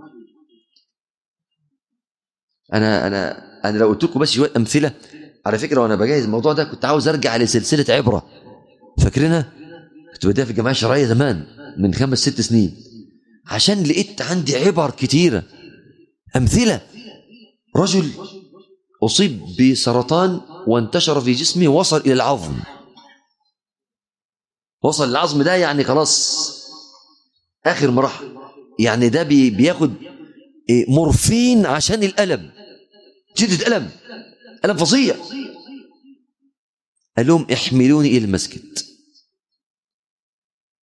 أنا أنا أنا لو قلت لكم بس شوية أمثلة على فكرة وأنا بجهز الموضوع ده كنت عاوز أرجع لسلسلة عبرة فاكرينها؟ كنت بديها في الجمعية الشرعية زمان من خمس ست سنين عشان لقيت عندي عبر كتيرة أمثلة رجل أصيب بسرطان وانتشر في جسمه وصل إلى العظم وصل العظم ده يعني خلاص آخر مراحل يعني ده بي بياخد مورفين عشان الألم شدة ألم ألم فظيع قال لهم احملوني إلى المسجد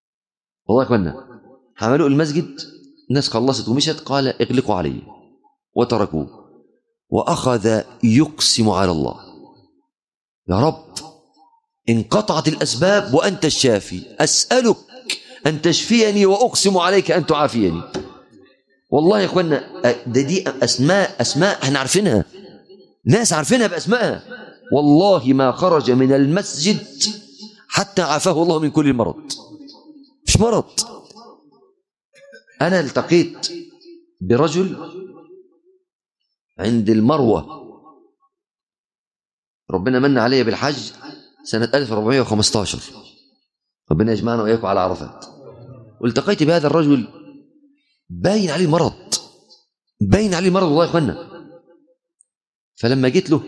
والله يا اخوانا حملوه المسجد الناس خلصت ومشت قال اغلقوا علي وتركوه وأخذ يقسم على الله يا رب انقطعت الأسباب وأنت الشافي أسألك أن تشفيني وأقسم عليك أن تعافيني والله يا اخوانا ده دي اسماء اسماء احنا عارفينها ناس عارفينها باسمائها والله ما خرج من المسجد حتى عافاه الله من كل مرض مش مرض انا التقيت برجل عند المروه ربنا من علي بالحج سنه 1415 ربنا يجمعنا واياكم على عرفات والتقيت بهذا الرجل باين عليه مرض باين عليه مرض والله يا اخوانا فلما جيت له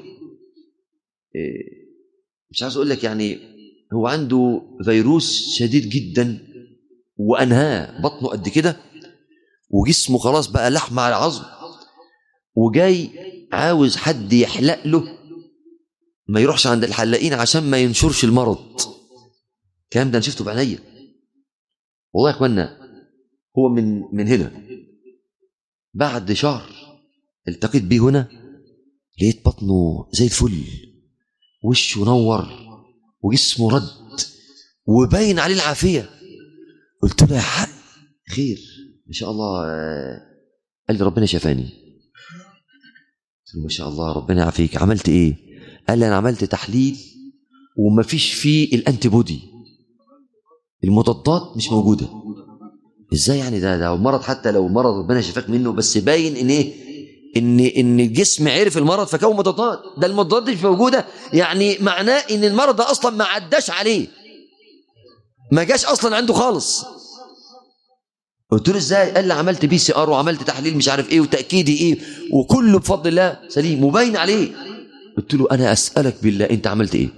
مش عايز اقول لك يعني هو عنده فيروس شديد جدا وانهاه بطنه قد كده وجسمه خلاص بقى لحم على عظم وجاي عاوز حد يحلق له ما يروحش عند الحلاقين عشان ما ينشرش المرض الكلام ده انا شفته بعينيا والله يا اخوانا هو من من هنا بعد شهر التقيت بيه هنا لقيت بطنه زي الفل وشه نور وجسمه رد وباين عليه العافيه قلت له يا حق خير ما شاء الله قال لي ربنا شفاني قلت له ما شاء الله ربنا يعافيك عملت ايه قال لي انا عملت تحليل وما فيش فيه الانتي بودي المضادات مش موجوده ازاي يعني ده ده مرض حتى لو مرض ربنا شفاك منه بس باين ان ايه ان ان الجسم عرف المرض فكون مضادات ده المضادات مش موجوده يعني معناه ان المرض ده اصلا ما عداش عليه ما جاش اصلا عنده خالص قلت له ازاي قال لي عملت بي سي ار وعملت تحليل مش عارف ايه وتاكيدي ايه وكله بفضل الله سليم وباين عليه قلت له انا اسالك بالله انت عملت ايه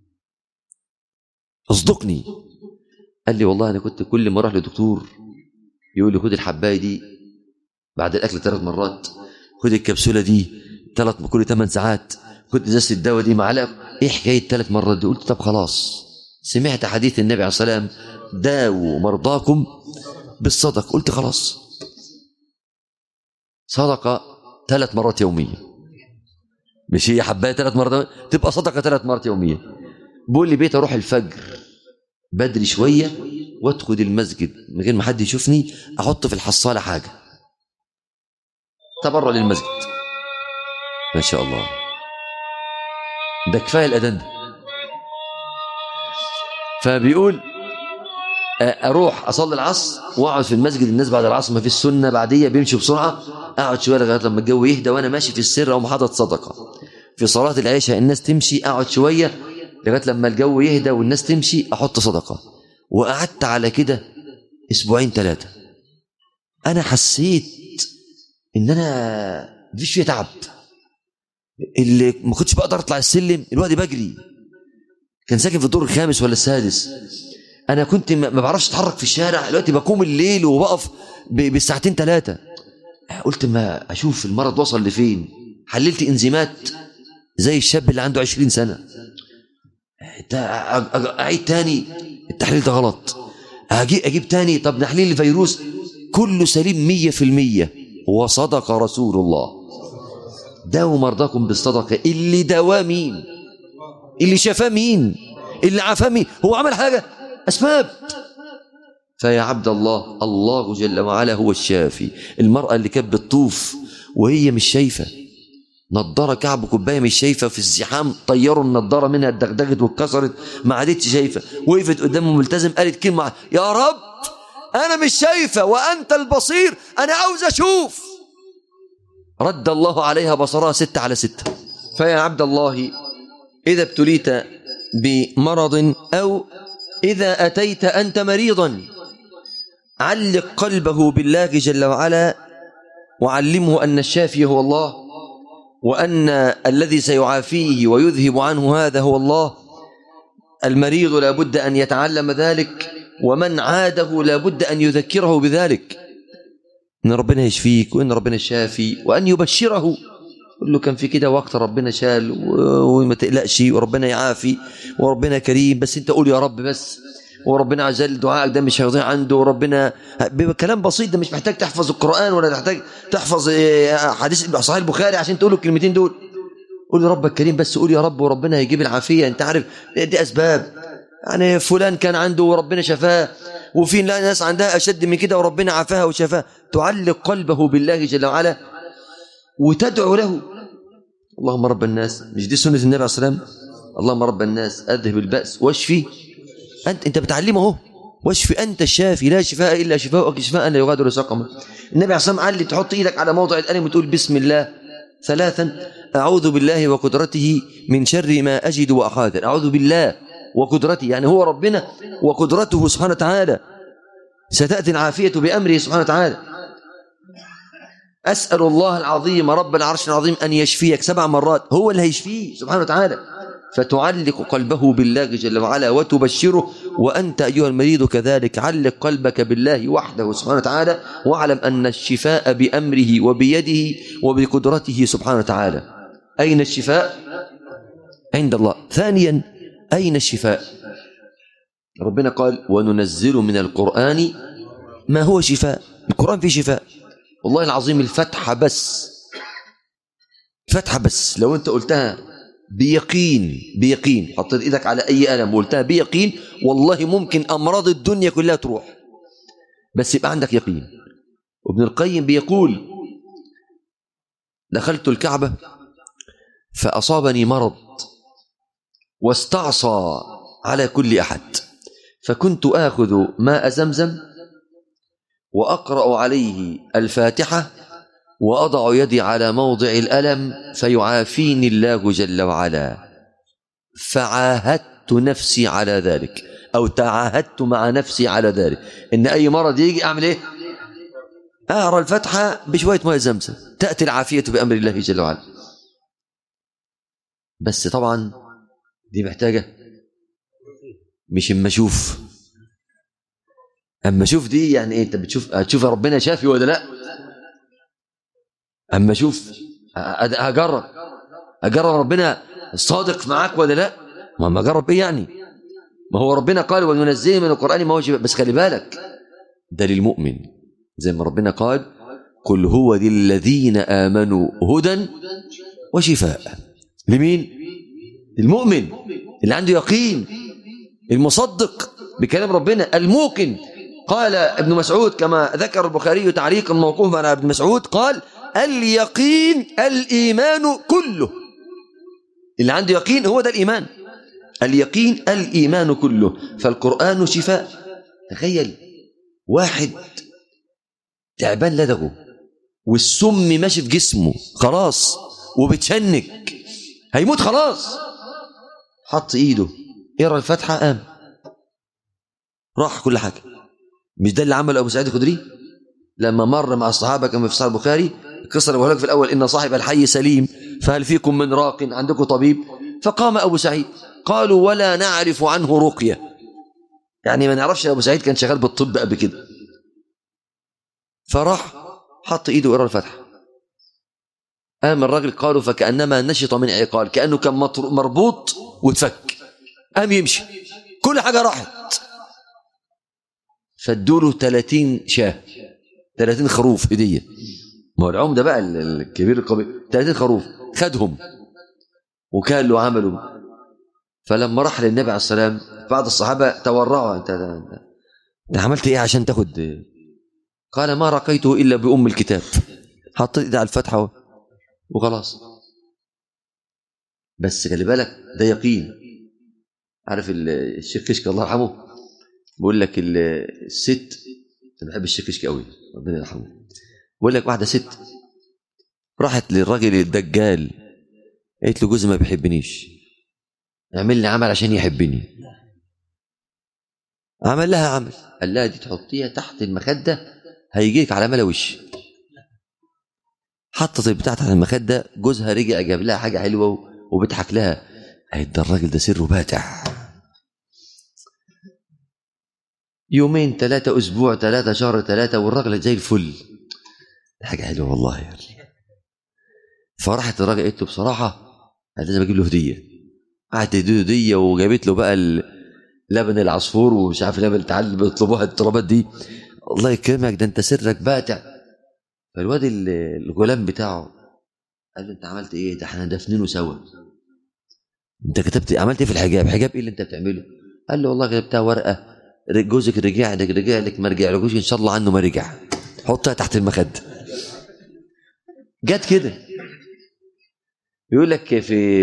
اصدقني قال لي والله انا كنت كل ما اروح لدكتور يقول لي خد الحبايه دي بعد الاكل ثلاث مرات خد الكبسوله دي ثلاث كل ثمان ساعات خد ازازه الدواء دي معلقه ايه حكايه ثلاث مرات دي قلت طب خلاص سمعت حديث النبي عليه الصلاه والسلام داووا مرضاكم بالصدق قلت خلاص صدقه ثلاث مرات يوميا مش هي حبايه ثلاث مرات تبقى صدقه ثلاث مرات يوميا بقول لي بيت اروح الفجر بدري شويه وادخل المسجد من غير ما حد يشوفني احط في الحصاله حاجه تبرع للمسجد ما شاء الله ده كفايه الاذان ده فبيقول اروح اصلي العصر واقعد في المسجد الناس بعد العصر ما في السنه بعديه بيمشي بسرعه اقعد شويه لغايه لما الجو يهدى وانا ماشي في السر او محاضره صدقه في صلاه العشاء الناس تمشي اقعد شويه لغايه لما الجو يهدى والناس تمشي احط صدقه وقعدت على كده اسبوعين ثلاثه انا حسيت ان انا مفيش فيها تعب اللي ما كنتش بقدر اطلع السلم الوقت بجري كان ساكن في الدور الخامس ولا السادس انا كنت ما بعرفش اتحرك في الشارع دلوقتي بقوم الليل وبقف بالساعتين ثلاثه قلت ما اشوف المرض وصل لفين حللت انزيمات زي الشاب اللي عنده عشرين سنه اعيد تاني التحليل ده غلط اجيب اجيب تاني طب تحليل الفيروس كله سليم مية في المية وصدق رسول الله داووا مرضاكم بالصدقة اللي دوا مين اللي شفاه مين اللي عافاه مين هو عمل حاجة أسباب فيا عبد الله الله جل وعلا هو الشافي المرأة اللي كانت بتطوف وهي مش شايفة نضارة كعب كوباية مش شايفة في الزحام طيروا النضارة منها اتدغدغت واتكسرت ما عادتش شايفة وقفت قدامه ملتزم قالت كلمة يا رب أنا مش شايفة وأنت البصير أنا عاوز أشوف رد الله عليها بصرها ستة على ستة فيا عبد الله إذا ابتليت بمرض أو إذا أتيت أنت مريضا علق قلبه بالله جل وعلا وعلمه أن الشافي هو الله وأن الذي سيعافيه ويذهب عنه هذا هو الله المريض لابد أن يتعلم ذلك ومن عاده لابد أن يذكره بذلك إن ربنا يشفيك وإن ربنا شافي وأن يبشره قل له كان في كده وقت ربنا شال وما تقلقش وربنا يعافي وربنا كريم بس انت قول يا رب بس وربنا عز وجل دعائك ده مش هيضيع عنده وربنا بيبقى كلام بسيط ده مش محتاج تحفظ القرآن ولا تحتاج تحفظ إيه، حديث صحيح البخاري عشان تقول الكلمتين دول قول ربك كريم بس قول يا رب وربنا هيجيب العافية انت عارف دي أسباب يعني فلان كان عنده وربنا شفاه وفي ناس عندها أشد من كده وربنا عافاها وشفاه تعلق قلبه بالله جل وعلا وتدعو له اللهم رب الناس مش دي سنة النبي عليه الصلاة والسلام اللهم رب الناس أذهب البأس واشفي أنت أنت بتعلمه اهو واشفي أنت الشافي لا شفاء إلا شفاءك شفاء لا يغادر سقما النبي عليه الصلاة والسلام قال لي تحط إيدك على موضع الألم وتقول بسم الله ثلاثا أعوذ بالله وقدرته من شر ما أجد وأحاذر أعوذ بالله وقدرته يعني هو ربنا وقدرته سبحانه وتعالى ستأتي العافية بأمره سبحانه وتعالى أسأل الله العظيم رب العرش العظيم أن يشفيك سبع مرات هو اللي هيشفيه سبحانه وتعالى فتعلق قلبه بالله جل وعلا وتبشره وأنت أيها المريض كذلك علق قلبك بالله وحده سبحانه وتعالى واعلم أن الشفاء بأمره وبيده وبقدرته سبحانه وتعالى أين الشفاء؟ عند الله ثانيا أين الشفاء؟ ربنا قال وننزل من القرآن ما هو شفاء القرآن فيه شفاء والله العظيم الفتحة بس فتحة بس لو أنت قلتها بيقين بيقين حطيت ايدك على اي ألم وقلتها بيقين والله ممكن امراض الدنيا كلها تروح بس يبقى عندك يقين وابن القيم بيقول دخلت الكعبة فأصابني مرض واستعصى على كل أحد فكنت آخذ ماء زمزم وأقرأ عليه الفاتحة وأضع يدي على موضع الألم فيعافيني الله جل وعلا فعاهدت نفسي على ذلك أو تعاهدت مع نفسي على ذلك إن أي مرض يجي أعمل إيه أقرأ الفتحة بشوية ماء زمزم تأتي العافية بأمر الله جل وعلا بس طبعا دي محتاجة مش اما اشوف اما اشوف دي يعني ايه انت بتشوف هتشوف ربنا شافي ولا لا اما اشوف اجرب اجرب ربنا صادق معاك ولا لا ما ما اجرب ايه يعني ما هو ربنا قال وننزل من القران ما هو شفاء بس خلي بالك ده للمؤمن زي ما ربنا قال قل هو للذين امنوا هدى وشفاء لمين للمؤمن اللي عنده يقين المصدق بكلام ربنا الموقن قال ابن مسعود كما ذكر البخاري تعليقا موقوفا على ابن مسعود قال اليقين الإيمان كله اللي عنده يقين هو ده الإيمان اليقين الإيمان كله فالقرآن شفاء تخيل واحد تعبان لدغه والسم ماشي في جسمه خلاص وبتشنك هيموت خلاص حط ايده يرى الفتحة قام راح كل حاجة مش ده اللي عمله أبو سعيد الخدري لما مر مع الصحابة كما في صحيح البخاري القصة اللي بقولك في الأول إن صاحب الحي سليم فهل فيكم من راق عندكم طبيب فقام أبو سعيد قالوا ولا نعرف عنه رقية يعني ما نعرفش أبو سعيد كان شغال بالطب قبل كده فراح حط إيده وقرأ الفتحة قام الراجل قالوا فكأنما نشط من عقال كأنه كان مربوط وتفك قام يمشي كل حاجة راحت فادوا له 30 شاه 30 خروف هديه ما هو العمده بقى الكبير القوي 30 خروف خدهم وكان له عمله فلما راح للنبي عليه السلام بعض الصحابه تورعوا انت انت عملت ايه عشان تاخد قال ما رقيته الا بام الكتاب حطيت ايدي على الفتحه وخلاص بس خلي بالك ده يقين عارف الشيخ كشك الله يرحمه بيقول لك الست انا بحب الشيخ كشك قوي ربنا يرحمه بيقول لك واحده ست راحت للراجل الدجال قالت له جوزي ما بيحبنيش اعمل لي عمل عشان يحبني عمل لها عمل قال لها دي تحطيها تحت المخده هيجيك على ملا وش حطت البتاع تحت المخده جوزها رجع جاب لها حاجه حلوه وبيضحك لها قالت ده الراجل ده سره باتع يومين ثلاثة أسبوع ثلاثة شهر ثلاثة والراجل زي الفل حاجة حلوة والله يعني. فراحت الراجل قالت له بصراحة أنا لازم أجيب له هدية قعدت تديله هدية وجابت له بقى لبن العصفور ومش عارف لبن التعال بيطلبوها الترابات دي الله يكرمك ده انت سرك باتع فالواد ال- الغلام بتاعه قال له انت عملت ايه ده احنا دافنينه سوا انت كتبت إيه؟ عملت ايه في الحجاب حجاب ايه اللي انت بتعمله قال له والله كتبتها ورقه جوزك رجع لك رجع لك ما رجع لكوش ان شاء الله عنه ما رجع حطها تحت المخده جت كده يقول لك في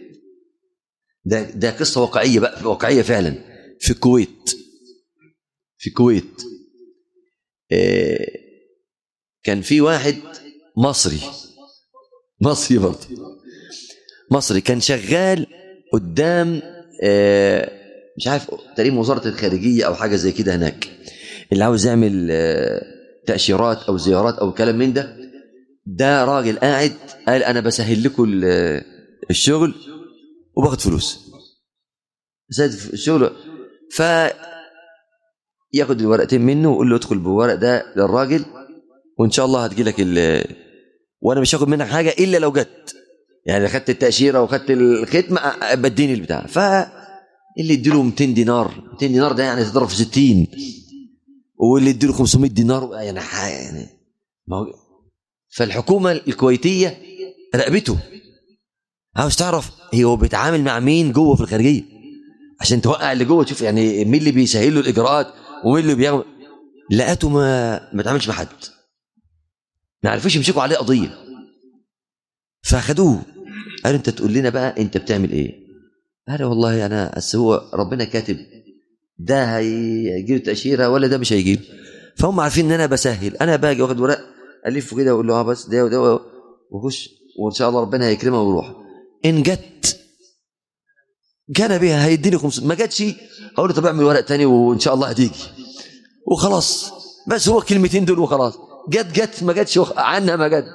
ده ده قصه واقعيه بقى واقعيه فعلا في الكويت في الكويت آه، كان في واحد مصري مصري برضه مصري كان شغال قدام آه، مش عارف تقريبا وزاره الخارجيه او حاجه زي كده هناك اللي عاوز يعمل آه، تاشيرات او زيارات او كلام من ده ده راجل قاعد قال انا بسهل لكم ال- الشغل وباخد فلوس زاد في الشغل ف ياخد الورقتين منه ويقول له ادخل بالورق ده للراجل وان شاء الله هتجي لك ال وانا مش هاخد منك حاجه الا لو جت يعني خدت التاشيره وخدت الختم أ- بديني البتاع ف اللي يديله 200 دينار 200 دينار ده يعني تضرب في 60 واللي يديله 500 دينار يعني ح- يعني ما هو فالحكومه الكويتيه راقبته عاوز تعرف هو بيتعامل مع مين جوه في الخارجيه عشان توقع اللي جوه تشوف يعني مين اللي بيسهل له الاجراءات ومين اللي بيعمل لقيته ما ما اتعاملش مع حد ما عرفوش يمسكوا عليه قضيه فاخدوه قالوا انت تقول لنا بقى انت بتعمل ايه قال والله انا أصل هو ربنا كاتب ده هيجيب تاشيره ولا ده مش هيجيب فهم عارفين ان انا بسهل انا باجي واخد ورق الفه كده واقول له اه بس ده وده واخش وان شاء الله ربنا هيكرمه ويروح ان جت جانا بيها هيديني 500 ما جاتش اقول له طب اعمل ورق تاني وان شاء الله هتيجي وخلاص بس هو الكلمتين دول وخلاص جت جت ما جاتش وخ- عنها ما جت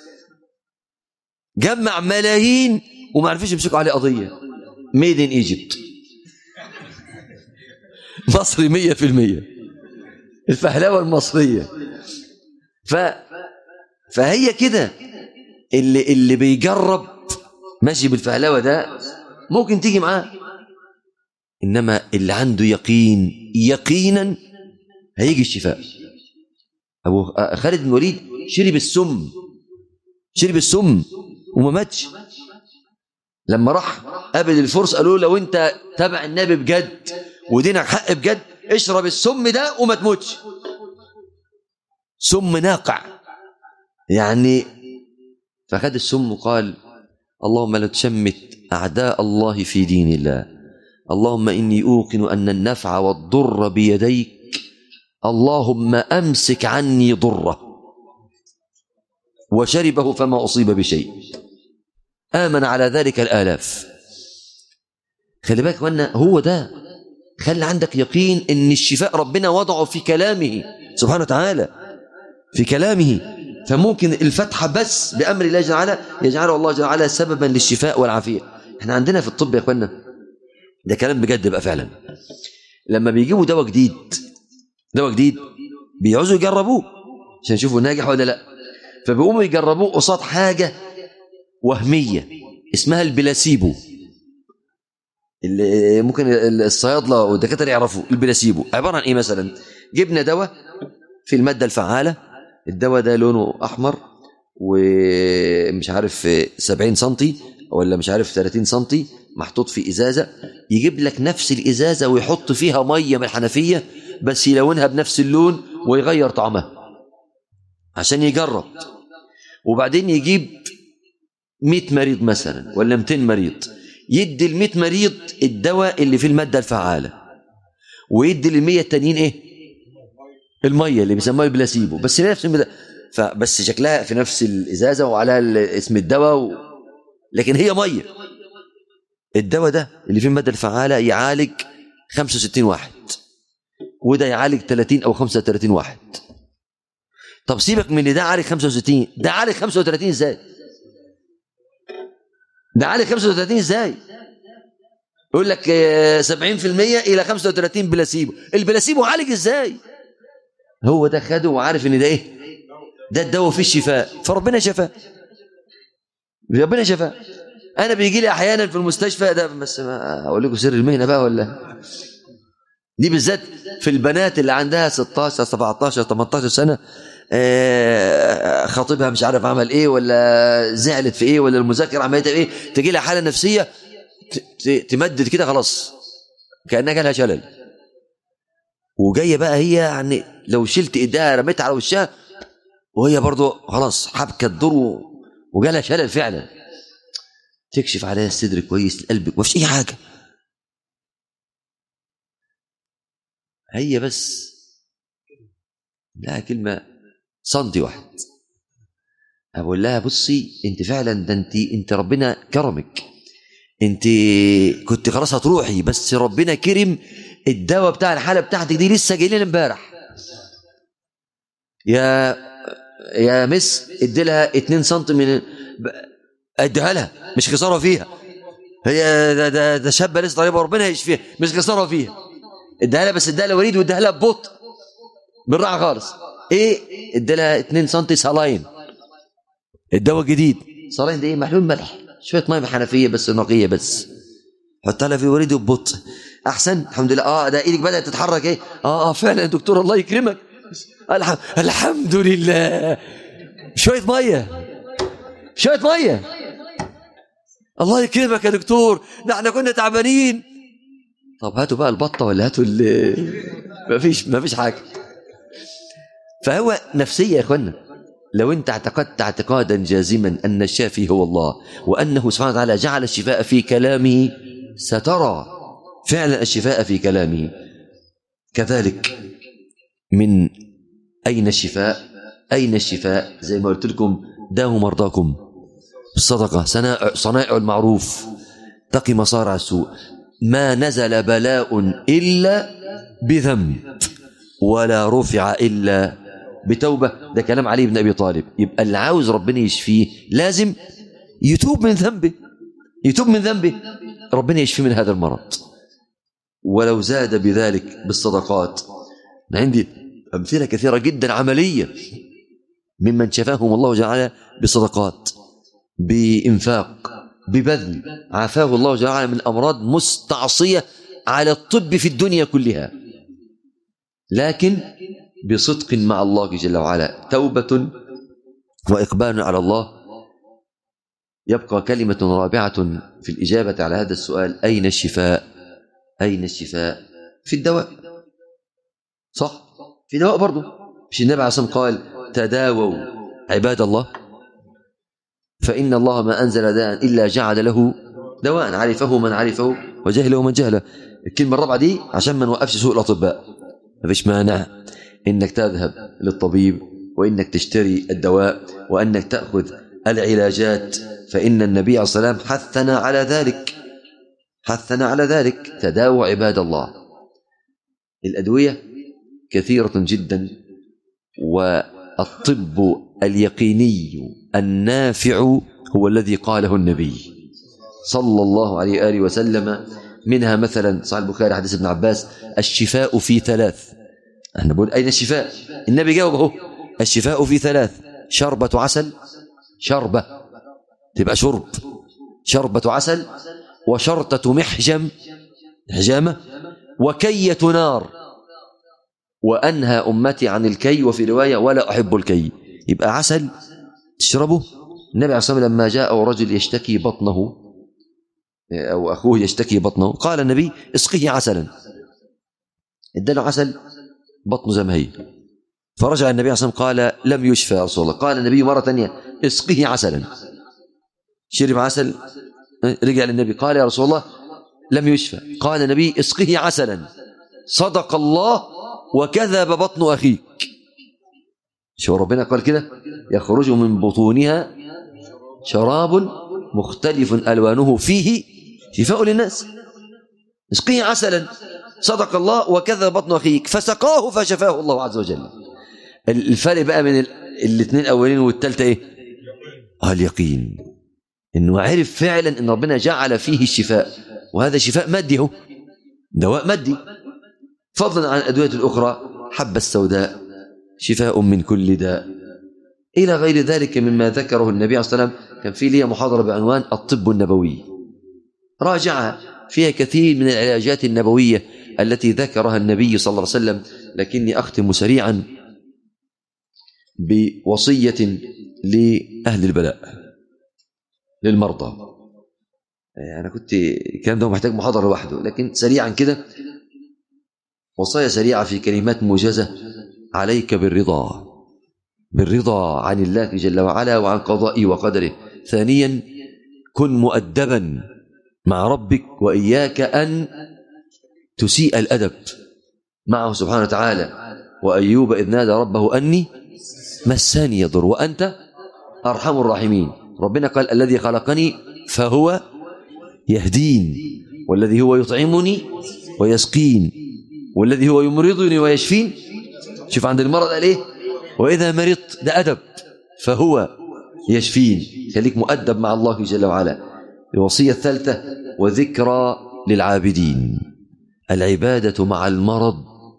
جمع ملايين وما عرفوش يمسكوا عليه قضيه ميد ان ايجيبت مصري مية في المية الفهلوة المصرية ف فهي كده اللي اللي بيجرب ماشي بالفهلوة ده ممكن تيجي معاه انما اللي عنده يقين يقينا هيجي الشفاء ابو خالد بن الوليد شرب السم شرب السم وما ماتش لما راح قابل الفرس قالوا له لو انت تبع النبي بجد ودينك حق بجد اشرب السم ده وما تموتش سم ناقع يعني فخد السم وقال اللهم لا تشمت أعداء الله في دين الله اللهم إني أوقن أن النفع والضر بيديك اللهم أمسك عني ضره وشربه فما أصيب بشيء آمن على ذلك الآلاف خلي بالك وانا هو ده خلي عندك يقين ان الشفاء ربنا وضعه في كلامه سبحانه وتعالى في كلامه فممكن الفتحة بس بأمر الله جل وعلا يجعله الله جل وعلا سببا للشفاء والعافية احنا عندنا في الطب يا اخوانا ده كلام بجد بقى فعلا لما بيجيبوا دواء جديد دواء جديد بيعوزوا يجربوه عشان يشوفوا ناجح ولا لا فبيقوموا يجربوه قصاد حاجة وهمية اسمها البلاسيبو اللي ممكن الصيادلة والدكاترة يعرفوا البلاسيبو عبارة عن ايه مثلا جبنا دواء في المادة الفعالة الدواء ده لونه أحمر ومش عارف 70 سنتي ولا مش عارف 30 سنتي محطوط في إزازة يجيب لك نفس الإزازة ويحط فيها مية من الحنفية بس يلونها بنفس اللون ويغير طعمها عشان يجرب وبعدين يجيب 100 مريض مثلا ولا 200 مريض يدي ال 100 مريض الدواء اللي فيه المادة الفعالة ويدي لل 100 التانيين ايه؟ المية اللي بيسموها البلاسيبو بس نفس المد... فبس شكلها في نفس الإزازة وعلى ال- اسم الدواء و... لكن هي مية الدواء ده اللي فيه المادة الفعالة يعالج 65 واحد وده يعالج 30 أو 35 واحد طب سيبك من اللي ده عالج 65 ده عالج 35 ازاي؟ ده عالج 35 ازاي؟ يقول لك آه، 70% الى 35 بلاسيبو البلاسيبو عالج ازاي؟ هو ده خده وعارف ان ده ايه؟ ده الدواء فيه الشفاء فربنا شفاه ربنا شفاه انا بيجي لي احيانا في المستشفى ده بس ما اقول لكم سر المهنه بقى ولا دي بالذات في البنات اللي عندها 16 17 18 سنه آه، خطيبها مش عارف عمل ايه ولا زعلت في ايه ولا المذاكره عملتها ايه تجي لها حاله نفسيه ت- ت- تمدد كده خلاص كانها جالها شلل وجايه بقى هي يعني لو شلت ايديها رميتها على وشها وهي برضو خلاص حبكه الدور و- وجالها شلل فعلا تكشف عليها الصدر كويس القلب مفيش اي حاجه هي بس لها كلمه سنتي واحد اقول لها بصي انت فعلا ده انت انت ربنا كرمك انت كنت خلاص هتروحي بس ربنا كرم الدواء بتاع الحاله بتاعتك دي لسه جاي لنا امبارح يا يا مس ادي لها 2 سم من اديها لها مش خساره فيها هي ده ده, ده شابه لسه طيبه وربنا يشفيها مش خساره فيها اديها لها بس اديها لها وريد واديها لها ببطء بالراحه خالص ايه ادي لها 2 سم سلاين الدواء الجديد سلاين ده ايه محلول ملح شويه ميه من الحنفيه بس نقيه بس حطها لها في وريد ببطء احسن الحمد لله اه ده ايدك بدات تتحرك ايه اه اه فعلا يا دكتور الله يكرمك الحم... الحمد لله شويه ميه شويه ميه الله يكرمك يا دكتور ده احنا كنا تعبانين طب هاتوا بقى البطه ولا هاتوا ال مفيش مفيش حاجه فهو نفسيه يا اخوانا لو انت اعتقدت اعتقادا جازما ان الشافي هو الله وانه سبحانه وتعالى جعل الشفاء في كلامه سترى فعلا الشفاء في كلامه كذلك من اين الشفاء اين الشفاء زي ما قلت لكم داووا مرضاكم بالصدقه صنائع صنائع المعروف تقي مصارع السوء ما نزل بلاء الا بذنب ولا رفع الا بتوبه ده كلام علي بن ابي طالب يبقى اللي عاوز ربنا يشفيه لازم يتوب من ذنبه يتوب من ذنبه ربنا يشفيه من هذا المرض ولو زاد بذلك بالصدقات أنا عندي أمثلة كثيرة جدا عملية ممن شفاهم الله جل بصدقات بإنفاق ببذل عافاه الله جل وعلا من أمراض مستعصية على الطب في الدنيا كلها لكن بصدق مع الله جل وعلا توبة وإقبال على الله يبقى كلمة رابعة في الإجابة على هذا السؤال أين الشفاء أين الشفاء في الدواء صح في دواء برضه مش النبي عليه الصلاة قال تداووا عباد الله فإن الله ما أنزل داء إلا جعل له دواء عرفه من عرفه وجهله من جهله الكلمة الرابعة دي عشان ما نوقفش سوء الأطباء ما فيش مانع إنك تذهب للطبيب وإنك تشتري الدواء وأنك تأخذ العلاجات فإن النبي عليه الصلاة والسلام حثنا على ذلك حثنا على ذلك تداووا عباد الله الأدوية كثيرة جدا والطب اليقيني النافع هو الذي قاله النبي صلى الله عليه وآله وسلم منها مثلا صحيح البخاري حديث ابن عباس الشفاء في ثلاث احنا بقول أين الشفاء النبي جاوب اهو الشفاء في ثلاث شربة عسل شربة تبقى شرب شربة عسل وشرطة محجم حجامة وكية نار وأنهى أمتي عن الكي وفي رواية ولا أحب الكي يبقى عسل تشربه النبي عليه الصلاة والسلام لما جاء رجل يشتكي بطنه أو أخوه يشتكي بطنه قال النبي اسقيه عسلا اداله عسل بطنه زي ما هي فرجع النبي عليه الصلاة والسلام قال لم يشفى يا رسول الله قال النبي مرة ثانية اسقيه عسلا شرب عسل رجع للنبي قال يا رسول الله لم يشفى قال النبي اسقيه عسلا صدق الله وكذب بطن أخيك شو ربنا قال كده يخرج من بطونها شراب مختلف ألوانه فيه شفاء للناس اسقيه عسلا صدق الله وكذب بطن أخيك فسقاه فشفاه الله عز وجل الفرق بقى من الاثنين الأولين والثالثة إيه آه اليقين إنه عرف فعلا إن ربنا جعل فيه الشفاء وهذا شفاء مادي هو دواء مادي فضلا عن الأدوية الأخرى حبة السوداء شفاء من كل داء إلى غير ذلك مما ذكره النبي عليه الصلاة والسلام كان في لي محاضرة بعنوان الطب النبوي راجعها فيها كثير من العلاجات النبوية التي ذكرها النبي صلى الله عليه وسلم لكني أختم سريعا بوصية لأهل البلاء للمرضى أنا كنت الكلام ده محتاج محاضرة لوحده لكن سريعا كده وصايا سريعة في كلمات موجزة عليك بالرضا بالرضا عن الله جل وعلا وعن قضائه وقدره ثانيا كن مؤدبا مع ربك وإياك أن تسيء الأدب معه سبحانه وتعالى وأيوب إذ نادى ربه أني مساني يضر وأنت أرحم الراحمين ربنا قال الذي خلقني فهو يهدين والذي هو يطعمني ويسقين والذي هو يمرضني ويشفين شوف عند المرض قال ايه واذا مرضت ده ادب فهو يشفين خليك مؤدب مع الله جل وعلا الوصيه الثالثه وذكرى للعابدين العباده مع المرض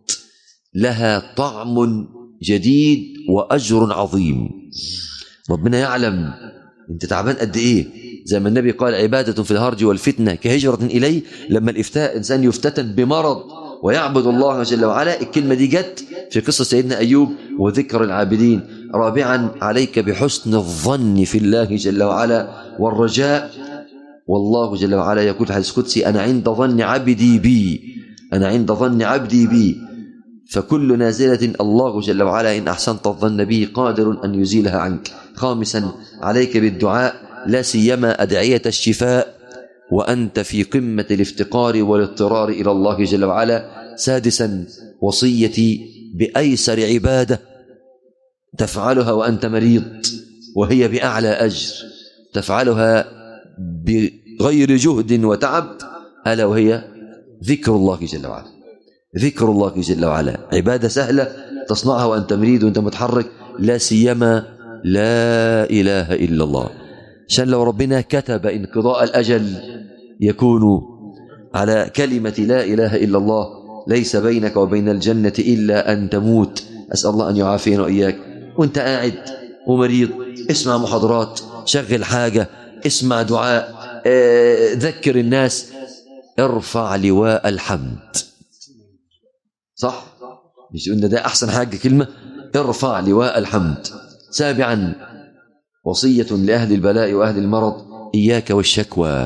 لها طعم جديد واجر عظيم ربنا يعلم انت تعبان قد ايه زي ما النبي قال عباده في الهرج والفتنه كهجره اليه لما الافتاء انسان يفتتن بمرض ويعبد الله جل وعلا الكلمة دي جت في قصة سيدنا أيوب وذكر العابدين رابعا عليك بحسن الظن في الله جل وعلا والرجاء والله جل وعلا يقول في الحديث القدسي أنا عند ظن عبدي بي أنا عند ظن عبدي بي فكل نازلة الله جل وعلا إن أحسنت الظن به قادر أن يزيلها عنك خامسا عليك بالدعاء لا سيما أدعية الشفاء وأنت في قمة الافتقار والاضطرار إلى الله جل وعلا سادسا وصيتي بأيسر عبادة تفعلها وأنت مريض وهي بأعلى أجر تفعلها بغير جهد وتعب ألا وهي ذكر الله جل وعلا ذكر الله جل وعلا عبادة سهلة تصنعها وأنت مريض وأنت متحرك لا سيما لا إله إلا الله عشان لو ربنا كتب انقضاء الأجل يكون على كلمة لا إله إلا الله ليس بينك وبين الجنة إلا أن تموت أسأل الله أن يعافينا وإياك وانت قاعد ومريض اسمع محاضرات شغل حاجة اسمع دعاء اه ذكر الناس ارفع لواء الحمد صح مش قلنا ده أحسن حاجة كلمة ارفع لواء الحمد سابعا وصية لأهل البلاء وأهل المرض إياك والشكوى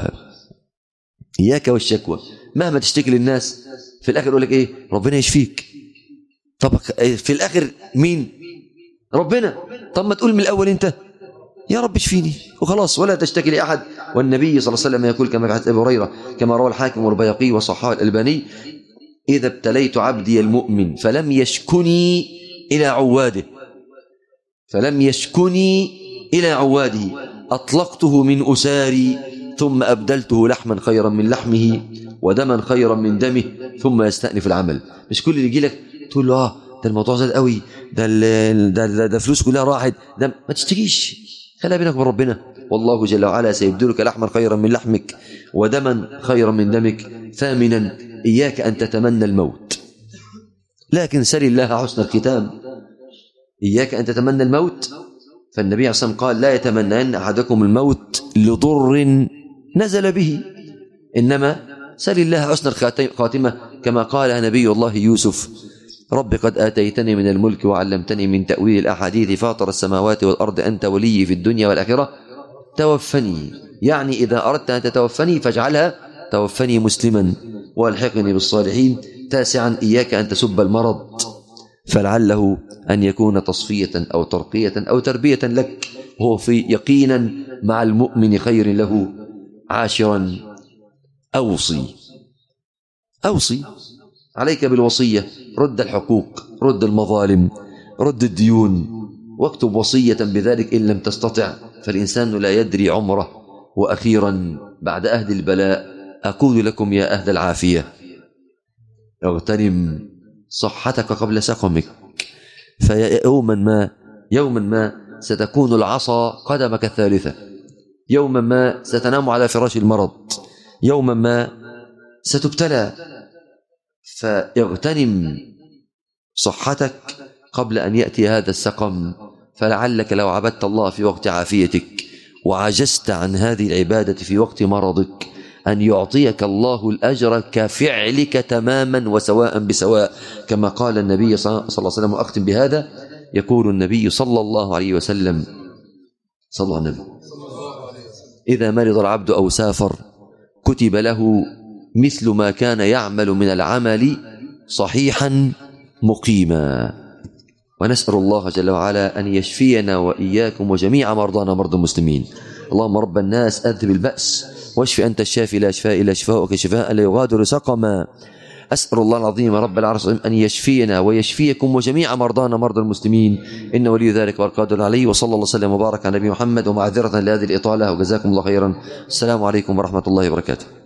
إياك والشكوى مهما تشتكي للناس في الآخر يقول لك إيه ربنا يشفيك طب في الآخر مين ربنا طب ما تقول من الأول أنت يا رب اشفيني وخلاص ولا تشتكي لأحد والنبي صلى الله عليه وسلم يقول كما في حديث أبي هريرة كما روى الحاكم والبيقي وصححه الألباني إذا ابتليت عبدي المؤمن فلم يشكني إلى عواده فلم يشكني إلى عواده أطلقته من أساري ثم أبدلته لحما خيرا من لحمه ودما خيرا من دمه ثم يستأنف العمل مش كل اللي يجي لك تقول له آه ده الموضوع زاد قوي ده ده, ده, ده فلوس كلها راحت ده ما تشتكيش خليها بينك وبين ربنا والله جل وعلا سيبدلك لحما خيرا من لحمك ودما خيرا من دمك ثامنا إياك أن تتمنى الموت لكن سل الله حسن الختام إياك أن تتمنى الموت فالنبي عليه الصلاة والسلام قال لا يتمنين أحدكم الموت لضر نزل به إنما سل الله حسن الخاتمة كما قال نبي الله يوسف رب قد آتيتني من الملك وعلمتني من تأويل الأحاديث فاطر السماوات والأرض أنت ولي في الدنيا والآخرة توفني يعني إذا أردت أن تتوفني فاجعلها توفني مسلما والحقني بالصالحين تاسعا إياك أن تسب المرض فلعله أن يكون تصفية أو ترقية أو تربية لك وهو في يقينا مع المؤمن خير له عاشرا أوصي أوصي عليك بالوصية رد الحقوق رد المظالم رد الديون واكتب وصية بذلك إن لم تستطع فالإنسان لا يدري عمره وأخيرا بعد أهل البلاء أقول لكم يا أهل العافية اغتنم صحتك قبل سقمك فيوما ما يوما ما ستكون العصا قدمك الثالثة يوما ما ستنام على فراش المرض يوما ما ستبتلى فاغتنم صحتك قبل أن يأتي هذا السقم فلعلك لو عبدت الله في وقت عافيتك وعجزت عن هذه العبادة في وقت مرضك أن يعطيك الله الأجر كفعلك تماما وسواء بسواء كما قال النبي صلى الله عليه وسلم وأختم بهذا يقول النبي صلى الله عليه وسلم صلى الله عليه وسلم إذا مرض العبد أو سافر كتب له مثل ما كان يعمل من العمل صحيحا مقيما ونسأل الله جل وعلا أن يشفينا وإياكم وجميع مرضانا مرضى المسلمين اللهم رب الناس أذهب البأس واشف أنت الشافي لا شفاء إلا شفاءك شفاء لا يغادر سقما أسأل الله العظيم رب العرش العظيم أن يشفينا ويشفيكم وجميع مرضانا مرضى المسلمين إن ولي ذلك والقادر عليه وصلى الله وسلم وبارك على نبي محمد ومعذرة لهذه الإطالة وجزاكم الله خيرا السلام عليكم ورحمة الله وبركاته